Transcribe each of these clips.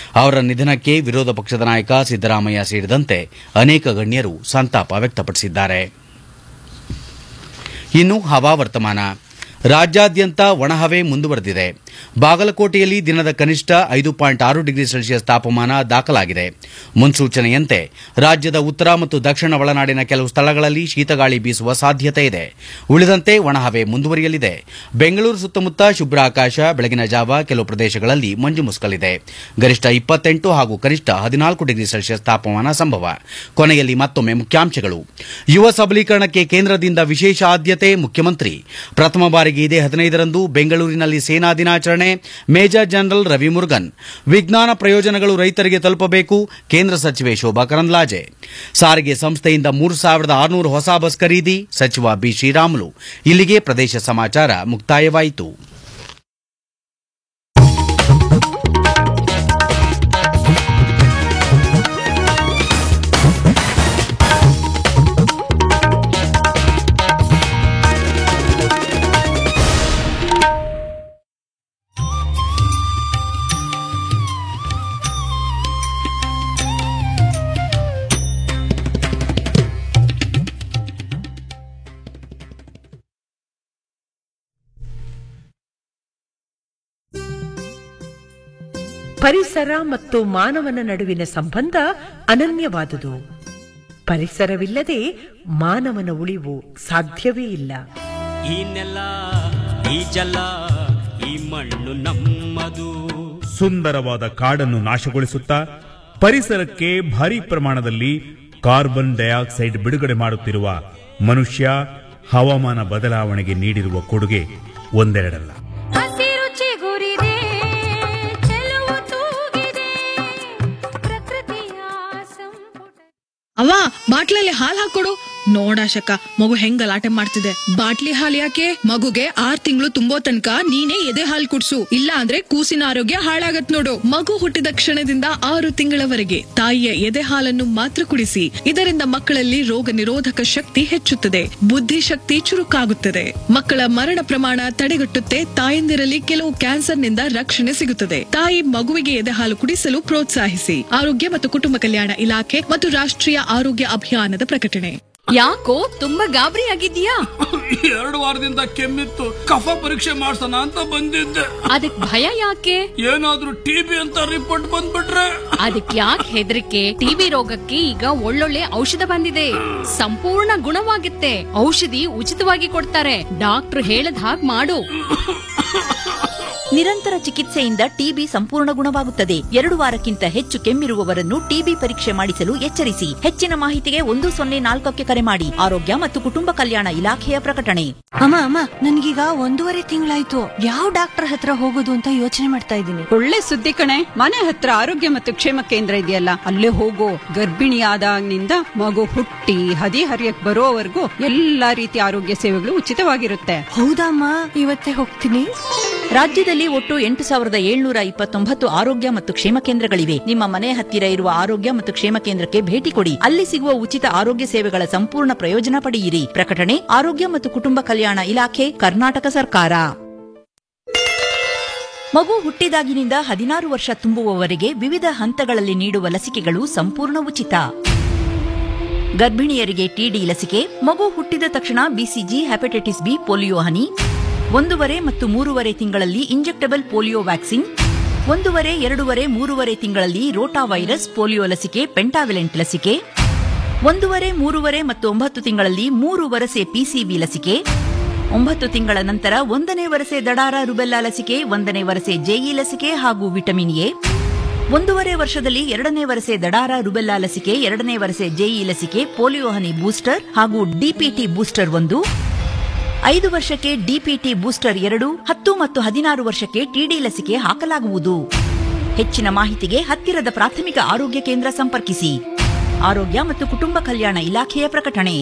ಅವರ ನಿಧನಕ್ಕೆ ವಿರೋಧ ಪಕ್ಷದ ನಾಯಕ ಸಿದ್ದರಾಮಯ್ಯ ಸೇರಿದಂತೆ ಅನೇಕ ಗಣ್ಯರು ಸಂತಾಪ ವ್ಯಕ್ತಪಡಿಸಿದ್ದಾರೆ ಇನ್ನು ಹವಾವರ್ತಮಾನ ರಾಜ್ಯಾದ್ಯಂತ ಒಣಹವೆ ಮುಂದುವರೆದಿದೆ ಬಾಗಲಕೋಟೆಯಲ್ಲಿ ದಿನದ ಕನಿಷ್ಠ ಐದು ಪಾಯಿಂಟ್ ಆರು ಡಿಗ್ರಿ ಸೆಲ್ಸಿಯಸ್ ತಾಪಮಾನ ದಾಖಲಾಗಿದೆ ಮುನ್ಸೂಚನೆಯಂತೆ ರಾಜ್ಯದ ಉತ್ತರ ಮತ್ತು ದಕ್ಷಿಣ ಒಳನಾಡಿನ ಕೆಲವು ಸ್ಥಳಗಳಲ್ಲಿ ಶೀತಗಾಳಿ ಬೀಸುವ ಸಾಧ್ಯತೆ ಇದೆ ಉಳಿದಂತೆ ಒಣಹವೆ ಮುಂದುವರಿಯಲಿದೆ ಬೆಂಗಳೂರು ಸುತ್ತಮುತ್ತ ಶುಭ್ರ ಆಕಾಶ ಬೆಳಗಿನ ಜಾವ ಕೆಲವು ಪ್ರದೇಶಗಳಲ್ಲಿ ಮಂಜು ಮುಸುಕಲಿದೆ ಗರಿಷ್ಠ ಇಪ್ಪತ್ತೆಂಟು ಹಾಗೂ ಕನಿಷ್ಠ ಹದಿನಾಲ್ಕು ಡಿಗ್ರಿ ಸೆಲ್ಸಿಯಸ್ ತಾಪಮಾನ ಸಂಭವ ಕೊನೆಯಲ್ಲಿ ಮತ್ತೊಮ್ಮೆ ಮುಖ್ಯಾಂಶಗಳು ಯುವ ಸಬಲೀಕರಣಕ್ಕೆ ಕೇಂದ್ರದಿಂದ ವಿಶೇಷ ಆದ್ಯತೆ ಮುಖ್ಯಮಂತ್ರಿ ಪ್ರಥಮ ಬಾರಿಗೆ ಇದೇ ಹದಿನೈದರಂದು ಬೆಂಗಳೂರಿನಲ್ಲಿ ಸೇನಾ ದಿನಾಚರಣೆ ಮೇಜರ್ ಜನರಲ್ ರವಿ ಮುರುಗನ್ ವಿಜ್ಞಾನ ಪ್ರಯೋಜನಗಳು ರೈತರಿಗೆ ತಲುಪಬೇಕು ಕೇಂದ್ರ ಸಚಿವೆ ಶೋಭಾ ಕರಂದ್ಲಾಜೆ ಸಾರಿಗೆ ಸಂಸ್ಥೆಯಿಂದ ಮೂರು ಸಾವಿರದ ಆರುನೂರು ಹೊಸ ಬಸ್ ಖರೀದಿ ಸಚಿವ ಬಿ ಶ್ರೀರಾಮುಲು ಇಲ್ಲಿಗೆ ಪ್ರದೇಶ ಸಮಾಚಾರ ಮುಕ್ತಾಯವಾಯಿತು ಪರಿಸರ ಮತ್ತು ಮಾನವನ ನಡುವಿನ ಸಂಬಂಧ ಅನನ್ಯವಾದುದು ಪರಿಸರವಿಲ್ಲದೆ ಮಾನವನ ಉಳಿವು ಸಾಧ್ಯವೇ ಇಲ್ಲ ಈ ನೆಲ ಈ ಜಲ ಈ ಮಣ್ಣು ನಮ್ಮದು ಸುಂದರವಾದ ಕಾಡನ್ನು ನಾಶಗೊಳಿಸುತ್ತಾ ಪರಿಸರಕ್ಕೆ ಭಾರಿ ಪ್ರಮಾಣದಲ್ಲಿ ಕಾರ್ಬನ್ ಡೈಆಕ್ಸೈಡ್ ಬಿಡುಗಡೆ ಮಾಡುತ್ತಿರುವ ಮನುಷ್ಯ ಹವಾಮಾನ ಬದಲಾವಣೆಗೆ ನೀಡಿರುವ ಕೊಡುಗೆ ಒಂದೆರಡಲ್ಲ ಹಸಿರು ಚಿಗುರಿದೆ ಚೆಲುವು ತೂಗಿದೆ ಪ್ರಕೃತಿಯ ಸಂಪುಟ ಅವ್ವ ಬಾಟ್ಲಲ್ಲಿ ಹಾಲ್ ಹಾಕೊಡು ನೋಡಾಶಕ ಮಗು ಹೆಂಗ್ ಗಲಾಟೆ ಮಾಡ್ತಿದೆ ಬಾಟ್ಲಿ ಹಾಲ್ ಯಾಕೆ ಮಗುಗೆ ಆರ್ ತಿಂಗಳು ತುಂಬೋ ತನಕ ನೀನೇ ಎದೆ ಹಾಲ್ ಕುಡ್ಸು ಇಲ್ಲ ಅಂದ್ರೆ ಕೂಸಿನ ಆರೋಗ್ಯ ಹಾಳಾಗತ್ ನೋಡು ಮಗು ಹುಟ್ಟಿದ ಕ್ಷಣದಿಂದ ಆರು ತಿಂಗಳವರೆಗೆ ತಾಯಿಯ ಎದೆ ಹಾಲನ್ನು ಮಾತ್ರ ಕುಡಿಸಿ ಇದರಿಂದ ಮಕ್ಕಳಲ್ಲಿ ರೋಗ ನಿರೋಧಕ ಶಕ್ತಿ ಹೆಚ್ಚುತ್ತದೆ ಬುದ್ಧಿಶಕ್ತಿ ಚುರುಕಾಗುತ್ತದೆ ಮಕ್ಕಳ ಮರಣ ಪ್ರಮಾಣ ತಡೆಗಟ್ಟುತ್ತೆ ತಾಯಂದಿರಲ್ಲಿ ಕೆಲವು ಕ್ಯಾನ್ಸರ್ನಿಂದ ರಕ್ಷಣೆ ಸಿಗುತ್ತದೆ ತಾಯಿ ಮಗುವಿಗೆ ಎದೆ ಹಾಲು ಕುಡಿಸಲು ಪ್ರೋತ್ಸಾಹಿಸಿ ಆರೋಗ್ಯ ಮತ್ತು ಕುಟುಂಬ ಕಲ್ಯಾಣ ಇಲಾಖೆ ಮತ್ತು ರಾಷ್ಟ್ರೀಯ ಆರೋಗ್ಯ ಅಭಿಯಾನದ ಪ್ರಕಟಣೆ ಯಾಕೋ ತುಂಬಾ ಗಾಬರಿ ಆಗಿದ್ಯಾ ಎರಡು ವಾರದಿಂದ ಕೆಮ್ಮಿತ್ತು ಕಫ ಪರೀಕ್ಷೆ ಮಾಡ್ಸೋಣ ಅಂತ ಬಂದಿದ್ದೆ ಅದಕ್ ಭಯ ಯಾಕೆ ಏನಾದ್ರೂ ಟಿಬಿ ಅಂತ ರಿಪೋರ್ಟ್ ಬಂದ್ಬಿಟ್ರೆ ಅದಕ್ ಯಾಕೆ ಹೆದರಿಕೆ ಟಿಬಿ ರೋಗಕ್ಕೆ ಈಗ ಒಳ್ಳೊಳ್ಳೆ ಔಷಧ ಬಂದಿದೆ ಸಂಪೂರ್ಣ ಗುಣವಾಗುತ್ತೆ ಔಷಧಿ ಉಚಿತವಾಗಿ ಕೊಡ್ತಾರೆ ಡಾಕ್ಟರ್ ಹೇಳದ್ ಹಾಗ್ ಮಾಡು ನಿರಂತರ ಚಿಕಿತ್ಸೆಯಿಂದ ಟಿಬಿ ಸಂಪೂರ್ಣ ಗುಣವಾಗುತ್ತದೆ ಎರಡು ವಾರಕ್ಕಿಂತ ಹೆಚ್ಚು ಕೆಮ್ಮಿರುವವರನ್ನು ಟಿಬಿ ಪರೀಕ್ಷೆ ಮಾಡಿಸಲು ಎಚ್ಚರಿಸಿ ಹೆಚ್ಚಿನ ಮಾಹಿತಿಗೆ ಒಂದು ಸೊನ್ನೆ ನಾಲ್ಕಕ್ಕೆ ಕರೆ ಮಾಡಿ ಆರೋಗ್ಯ ಮತ್ತು ಕುಟುಂಬ ಕಲ್ಯಾಣ ಇಲಾಖೆಯ ಪ್ರಕಟಣೆ ಅಮ್ಮ ಅಮ್ಮ ನನ್ಗೀಗ ಒಂದೂವರೆ ತಿಂಗಳಾಯ್ತು ಯಾವ ಡಾಕ್ಟರ್ ಹತ್ರ ಹೋಗೋದು ಅಂತ ಯೋಚನೆ ಮಾಡ್ತಾ ಇದ್ದೀನಿ ಒಳ್ಳೆ ಸುದ್ದಿ ಕಣೆ ಮನೆ ಹತ್ರ ಆರೋಗ್ಯ ಮತ್ತು ಕ್ಷೇಮ ಕೇಂದ್ರ ಇದೆಯಲ್ಲ ಅಲ್ಲೇ ಹೋಗೋ ಗರ್ಭಿಣಿಯಾದಾಗಿನಿಂದ ಮಗು ಹುಟ್ಟಿ ಹದಿ ಹರಿಯಕ್ ಬರೋವರೆಗೂ ಎಲ್ಲಾ ರೀತಿಯ ಆರೋಗ್ಯ ಸೇವೆಗಳು ಉಚಿತವಾಗಿರುತ್ತೆ ಹೌದಮ್ಮ ಇವತ್ತೇ ಹೋಗ್ತೀನಿ ರಾಜ್ಯದಲ್ಲಿ ಒಟ್ಟು ಎಂಟು ಸಾವಿರದ ಏಳ್ನೂರ ಇಪ್ಪತ್ತೊಂಬತ್ತು ಆರೋಗ್ಯ ಮತ್ತು ಕ್ಷೇಮ ಕೇಂದ್ರಗಳಿವೆ ನಿಮ್ಮ ಮನೆ ಹತ್ತಿರ ಇರುವ ಆರೋಗ್ಯ ಮತ್ತು ಕ್ಷೇಮ ಕೇಂದ್ರಕ್ಕೆ ಭೇಟಿ ಕೊಡಿ ಅಲ್ಲಿ ಸಿಗುವ ಉಚಿತ ಆರೋಗ್ಯ ಸೇವೆಗಳ ಸಂಪೂರ್ಣ ಪ್ರಯೋಜನ ಪಡೆಯಿರಿ ಪ್ರಕಟಣೆ ಆರೋಗ್ಯ ಮತ್ತು ಕುಟುಂಬ ಕಲ್ಯಾಣ ಇಲಾಖೆ ಕರ್ನಾಟಕ ಸರ್ಕಾರ ಮಗು ಹುಟ್ಟಿದಾಗಿನಿಂದ ಹದಿನಾರು ವರ್ಷ ತುಂಬುವವರೆಗೆ ವಿವಿಧ ಹಂತಗಳಲ್ಲಿ ನೀಡುವ ಲಸಿಕೆಗಳು ಸಂಪೂರ್ಣ ಉಚಿತ ಗರ್ಭಿಣಿಯರಿಗೆ ಟಿಡಿ ಲಸಿಕೆ ಮಗು ಹುಟ್ಟಿದ ತಕ್ಷಣ ಬಿಸಿಜಿ ಹೆಪಟೈಟಿಸ್ ಬಿ ಪೋಲಿಯೋ ಹನಿ ಒಂದೂವರೆ ಮತ್ತು ಮೂರುವರೆ ತಿಂಗಳಲ್ಲಿ ಇಂಜೆಕ್ಟಬಲ್ ಪೋಲಿಯೋ ವ್ಯಾಕ್ಸಿನ್ ಒಂದೂವರೆ ಎರಡೂವರೆ ಮೂರುವರೆ ತಿಂಗಳಲ್ಲಿ ರೋಟಾ ವೈರಸ್ ಪೋಲಿಯೋ ಲಸಿಕೆ ಪೆಂಟಾವಿಲೆಂಟ್ ಲಸಿಕೆ ಒಂದೂವರೆ ಮೂರುವರೆ ಮತ್ತು ಒಂಬತ್ತು ತಿಂಗಳಲ್ಲಿ ಮೂರು ವರಸೆ ಪಿಸಿಬಿ ಲಸಿಕೆ ಒಂಬತ್ತು ತಿಂಗಳ ನಂತರ ಒಂದನೇ ವರಸೆ ದಡಾರ ರುಬೆಲ್ಲಾ ಲಸಿಕೆ ಒಂದನೇ ವರಸೆ ಜೆಇ ಲಸಿಕೆ ಹಾಗೂ ವಿಟಮಿನ್ ಎ ಒಂದೂವರೆ ವರ್ಷದಲ್ಲಿ ಎರಡನೇ ವರಸೆ ದಡಾರ ರುಬೆಲ್ಲಾ ಲಸಿಕೆ ಎರಡನೇ ವರಸೆ ಜೆಇ ಲಸಿಕೆ ಪೋಲಿಯೋ ಹನಿ ಬೂಸ್ಟರ್ ಹಾಗೂ ಡಿಪಿಟಿ ಬೂಸ್ಟರ್ ಒಂದು ಐದು ವರ್ಷಕ್ಕೆ ಡಿಪಿಟಿ ಬೂಸ್ಟರ್ ಎರಡು ಹತ್ತು ಮತ್ತು ಹದಿನಾರು ವರ್ಷಕ್ಕೆ ಟಿಡಿ ಲಸಿಕೆ ಹಾಕಲಾಗುವುದು ಹೆಚ್ಚಿನ ಮಾಹಿತಿಗೆ ಹತ್ತಿರದ ಪ್ರಾಥಮಿಕ ಆರೋಗ್ಯ ಕೇಂದ್ರ ಸಂಪರ್ಕಿಸಿ ಆರೋಗ್ಯ ಮತ್ತು ಕುಟುಂಬ ಕಲ್ಯಾಣ ಇಲಾಖೆಯ ಪ್ರಕಟಣೆ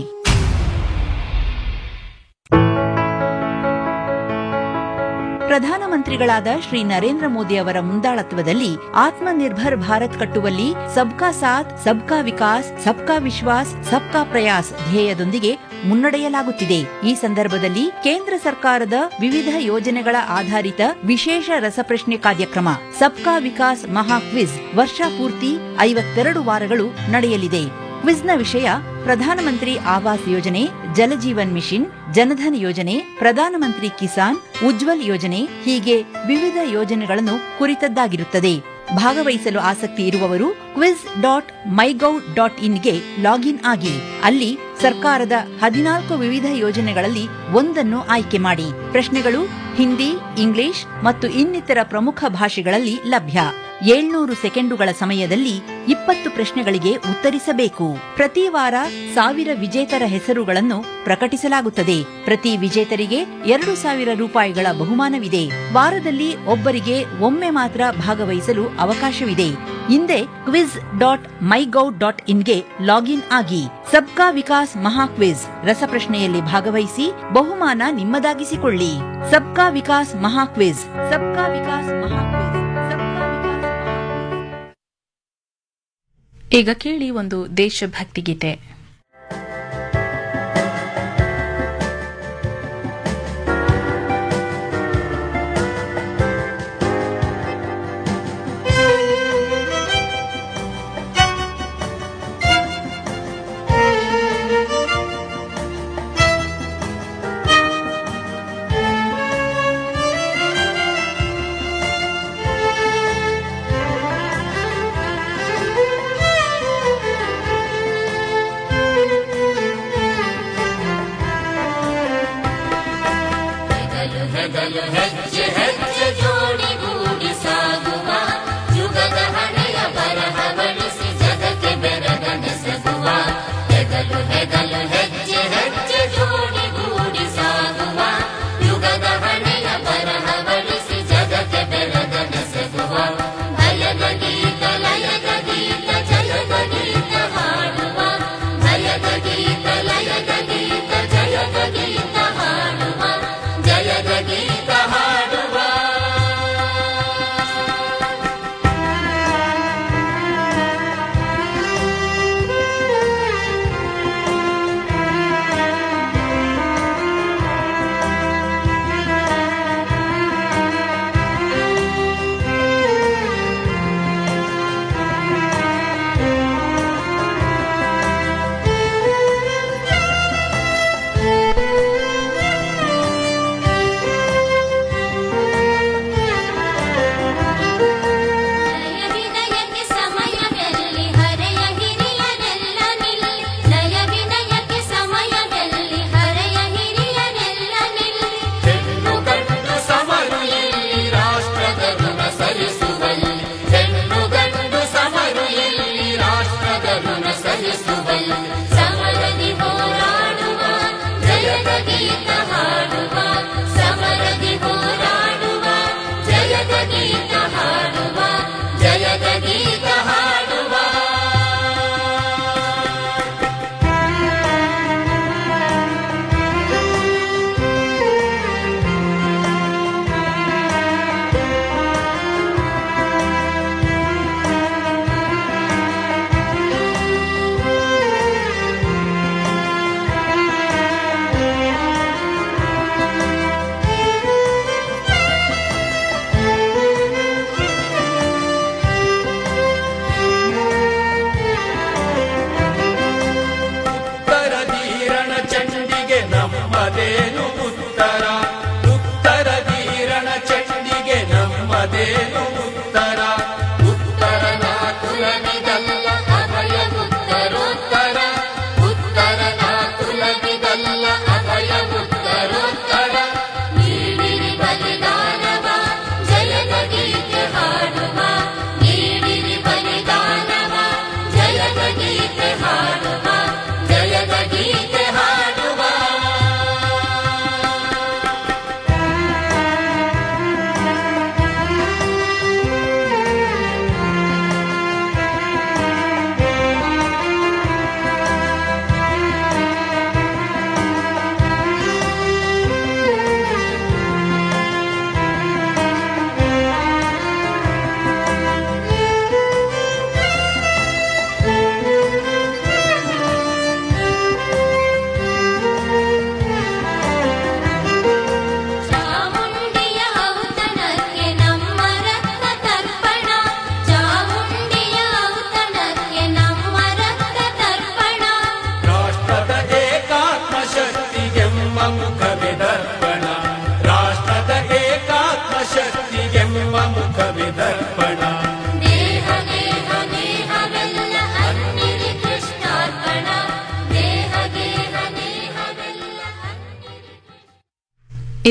ಪ್ರಧಾನಮಂತ್ರಿಗಳಾದ ಶ್ರೀ ನರೇಂದ್ರ ಮೋದಿ ಅವರ ಮುಂದಾಳತ್ವದಲ್ಲಿ ಆತ್ಮನಿರ್ಭರ್ ಭಾರತ್ ಕಟ್ಟುವಲ್ಲಿ ಸಬ್ಕಾ ಸಾಥ್ ಸಬ್ಕಾ ವಿಕಾಸ್ ಸಬ್ಕಾ ವಿಶ್ವಾಸ್ ಸಬ್ಕಾ ಪ್ರಯಾಸ್ ಧ್ಯೇಯದೊಂದಿಗೆ ಮುನ್ನಡೆಯಲಾಗುತ್ತಿದೆ ಈ ಸಂದರ್ಭದಲ್ಲಿ ಕೇಂದ್ರ ಸರ್ಕಾರದ ವಿವಿಧ ಯೋಜನೆಗಳ ಆಧಾರಿತ ವಿಶೇಷ ರಸಪ್ರಶ್ನೆ ಕಾರ್ಯಕ್ರಮ ಸಬ್ಕಾ ವಿಕಾಸ್ ಮಹಾ ಕ್ವಿಜ್ ವರ್ಷ ಪೂರ್ತಿ ಐವತ್ತೆರಡು ವಾರಗಳು ನಡೆಯಲಿದೆ ಕ್ವಿಜ್ನ ವಿಷಯ ಪ್ರಧಾನಮಂತ್ರಿ ಆವಾಸ್ ಯೋಜನೆ ಜಲಜೀವನ್ ಮಿಷನ್ ಜನಧನ್ ಯೋಜನೆ ಪ್ರಧಾನಮಂತ್ರಿ ಕಿಸಾನ್ ಉಜ್ವಲ್ ಯೋಜನೆ ಹೀಗೆ ವಿವಿಧ ಯೋಜನೆಗಳನ್ನು ಕುರಿತದ್ದಾಗಿರುತ್ತದೆ ಭಾಗವಹಿಸಲು ಆಸಕ್ತಿ ಇರುವವರು ಕ್ವಿಜ್ ಡಾಟ್ ಮೈಗೌ ಡಾಟ್ ಇನ್ಗೆ ಲಾಗಿನ್ ಆಗಿ ಅಲ್ಲಿ ಸರ್ಕಾರದ ಹದಿನಾಲ್ಕು ವಿವಿಧ ಯೋಜನೆಗಳಲ್ಲಿ ಒಂದನ್ನು ಆಯ್ಕೆ ಮಾಡಿ ಪ್ರಶ್ನೆಗಳು ಹಿಂದಿ ಇಂಗ್ಲಿಷ್ ಮತ್ತು ಇನ್ನಿತರ ಪ್ರಮುಖ ಭಾಷೆಗಳಲ್ಲಿ ಲಭ್ಯ ಏಳ್ನೂರು ಸೆಕೆಂಡುಗಳ ಸಮಯದಲ್ಲಿ ಇಪ್ಪತ್ತು ಪ್ರಶ್ನೆಗಳಿಗೆ ಉತ್ತರಿಸಬೇಕು ಪ್ರತಿ ವಾರ ಸಾವಿರ ವಿಜೇತರ ಹೆಸರುಗಳನ್ನು ಪ್ರಕಟಿಸಲಾಗುತ್ತದೆ ಪ್ರತಿ ವಿಜೇತರಿಗೆ ಎರಡು ಸಾವಿರ ರೂಪಾಯಿಗಳ ಬಹುಮಾನವಿದೆ ವಾರದಲ್ಲಿ ಒಬ್ಬರಿಗೆ ಒಮ್ಮೆ ಮಾತ್ರ ಭಾಗವಹಿಸಲು ಅವಕಾಶವಿದೆ ಹಿಂದೆ ಕ್ವಿಜ್ ಡಾಟ್ ಮೈಗೌ ಡಾಟ್ ಇನ್ಗೆ ಲಾಗಿನ್ ಆಗಿ ಸಬ್ಕಾ ವಿಕಾಸ್ ಮಹಾ ಕ್ವಿಜ್ ರಸಪ್ರಶ್ನೆಯಲ್ಲಿ ಭಾಗವಹಿಸಿ ಬಹುಮಾನ ನಿಮ್ಮದಾಗಿಸಿಕೊಳ್ಳಿ ಸಬ್ಕಾ ವಿಕಾಸ್ ಮಹಾ ಕ್ವಿಜ್ ಸಬ್ಕಾ ವಿಕಾಸ್ ಮಹಾ ಕ್ವಿಜ್ ಈಗ ಕೇಳಿ ಒಂದು ದೇಶಭಕ್ತಿ ಗೀತೆ ಿ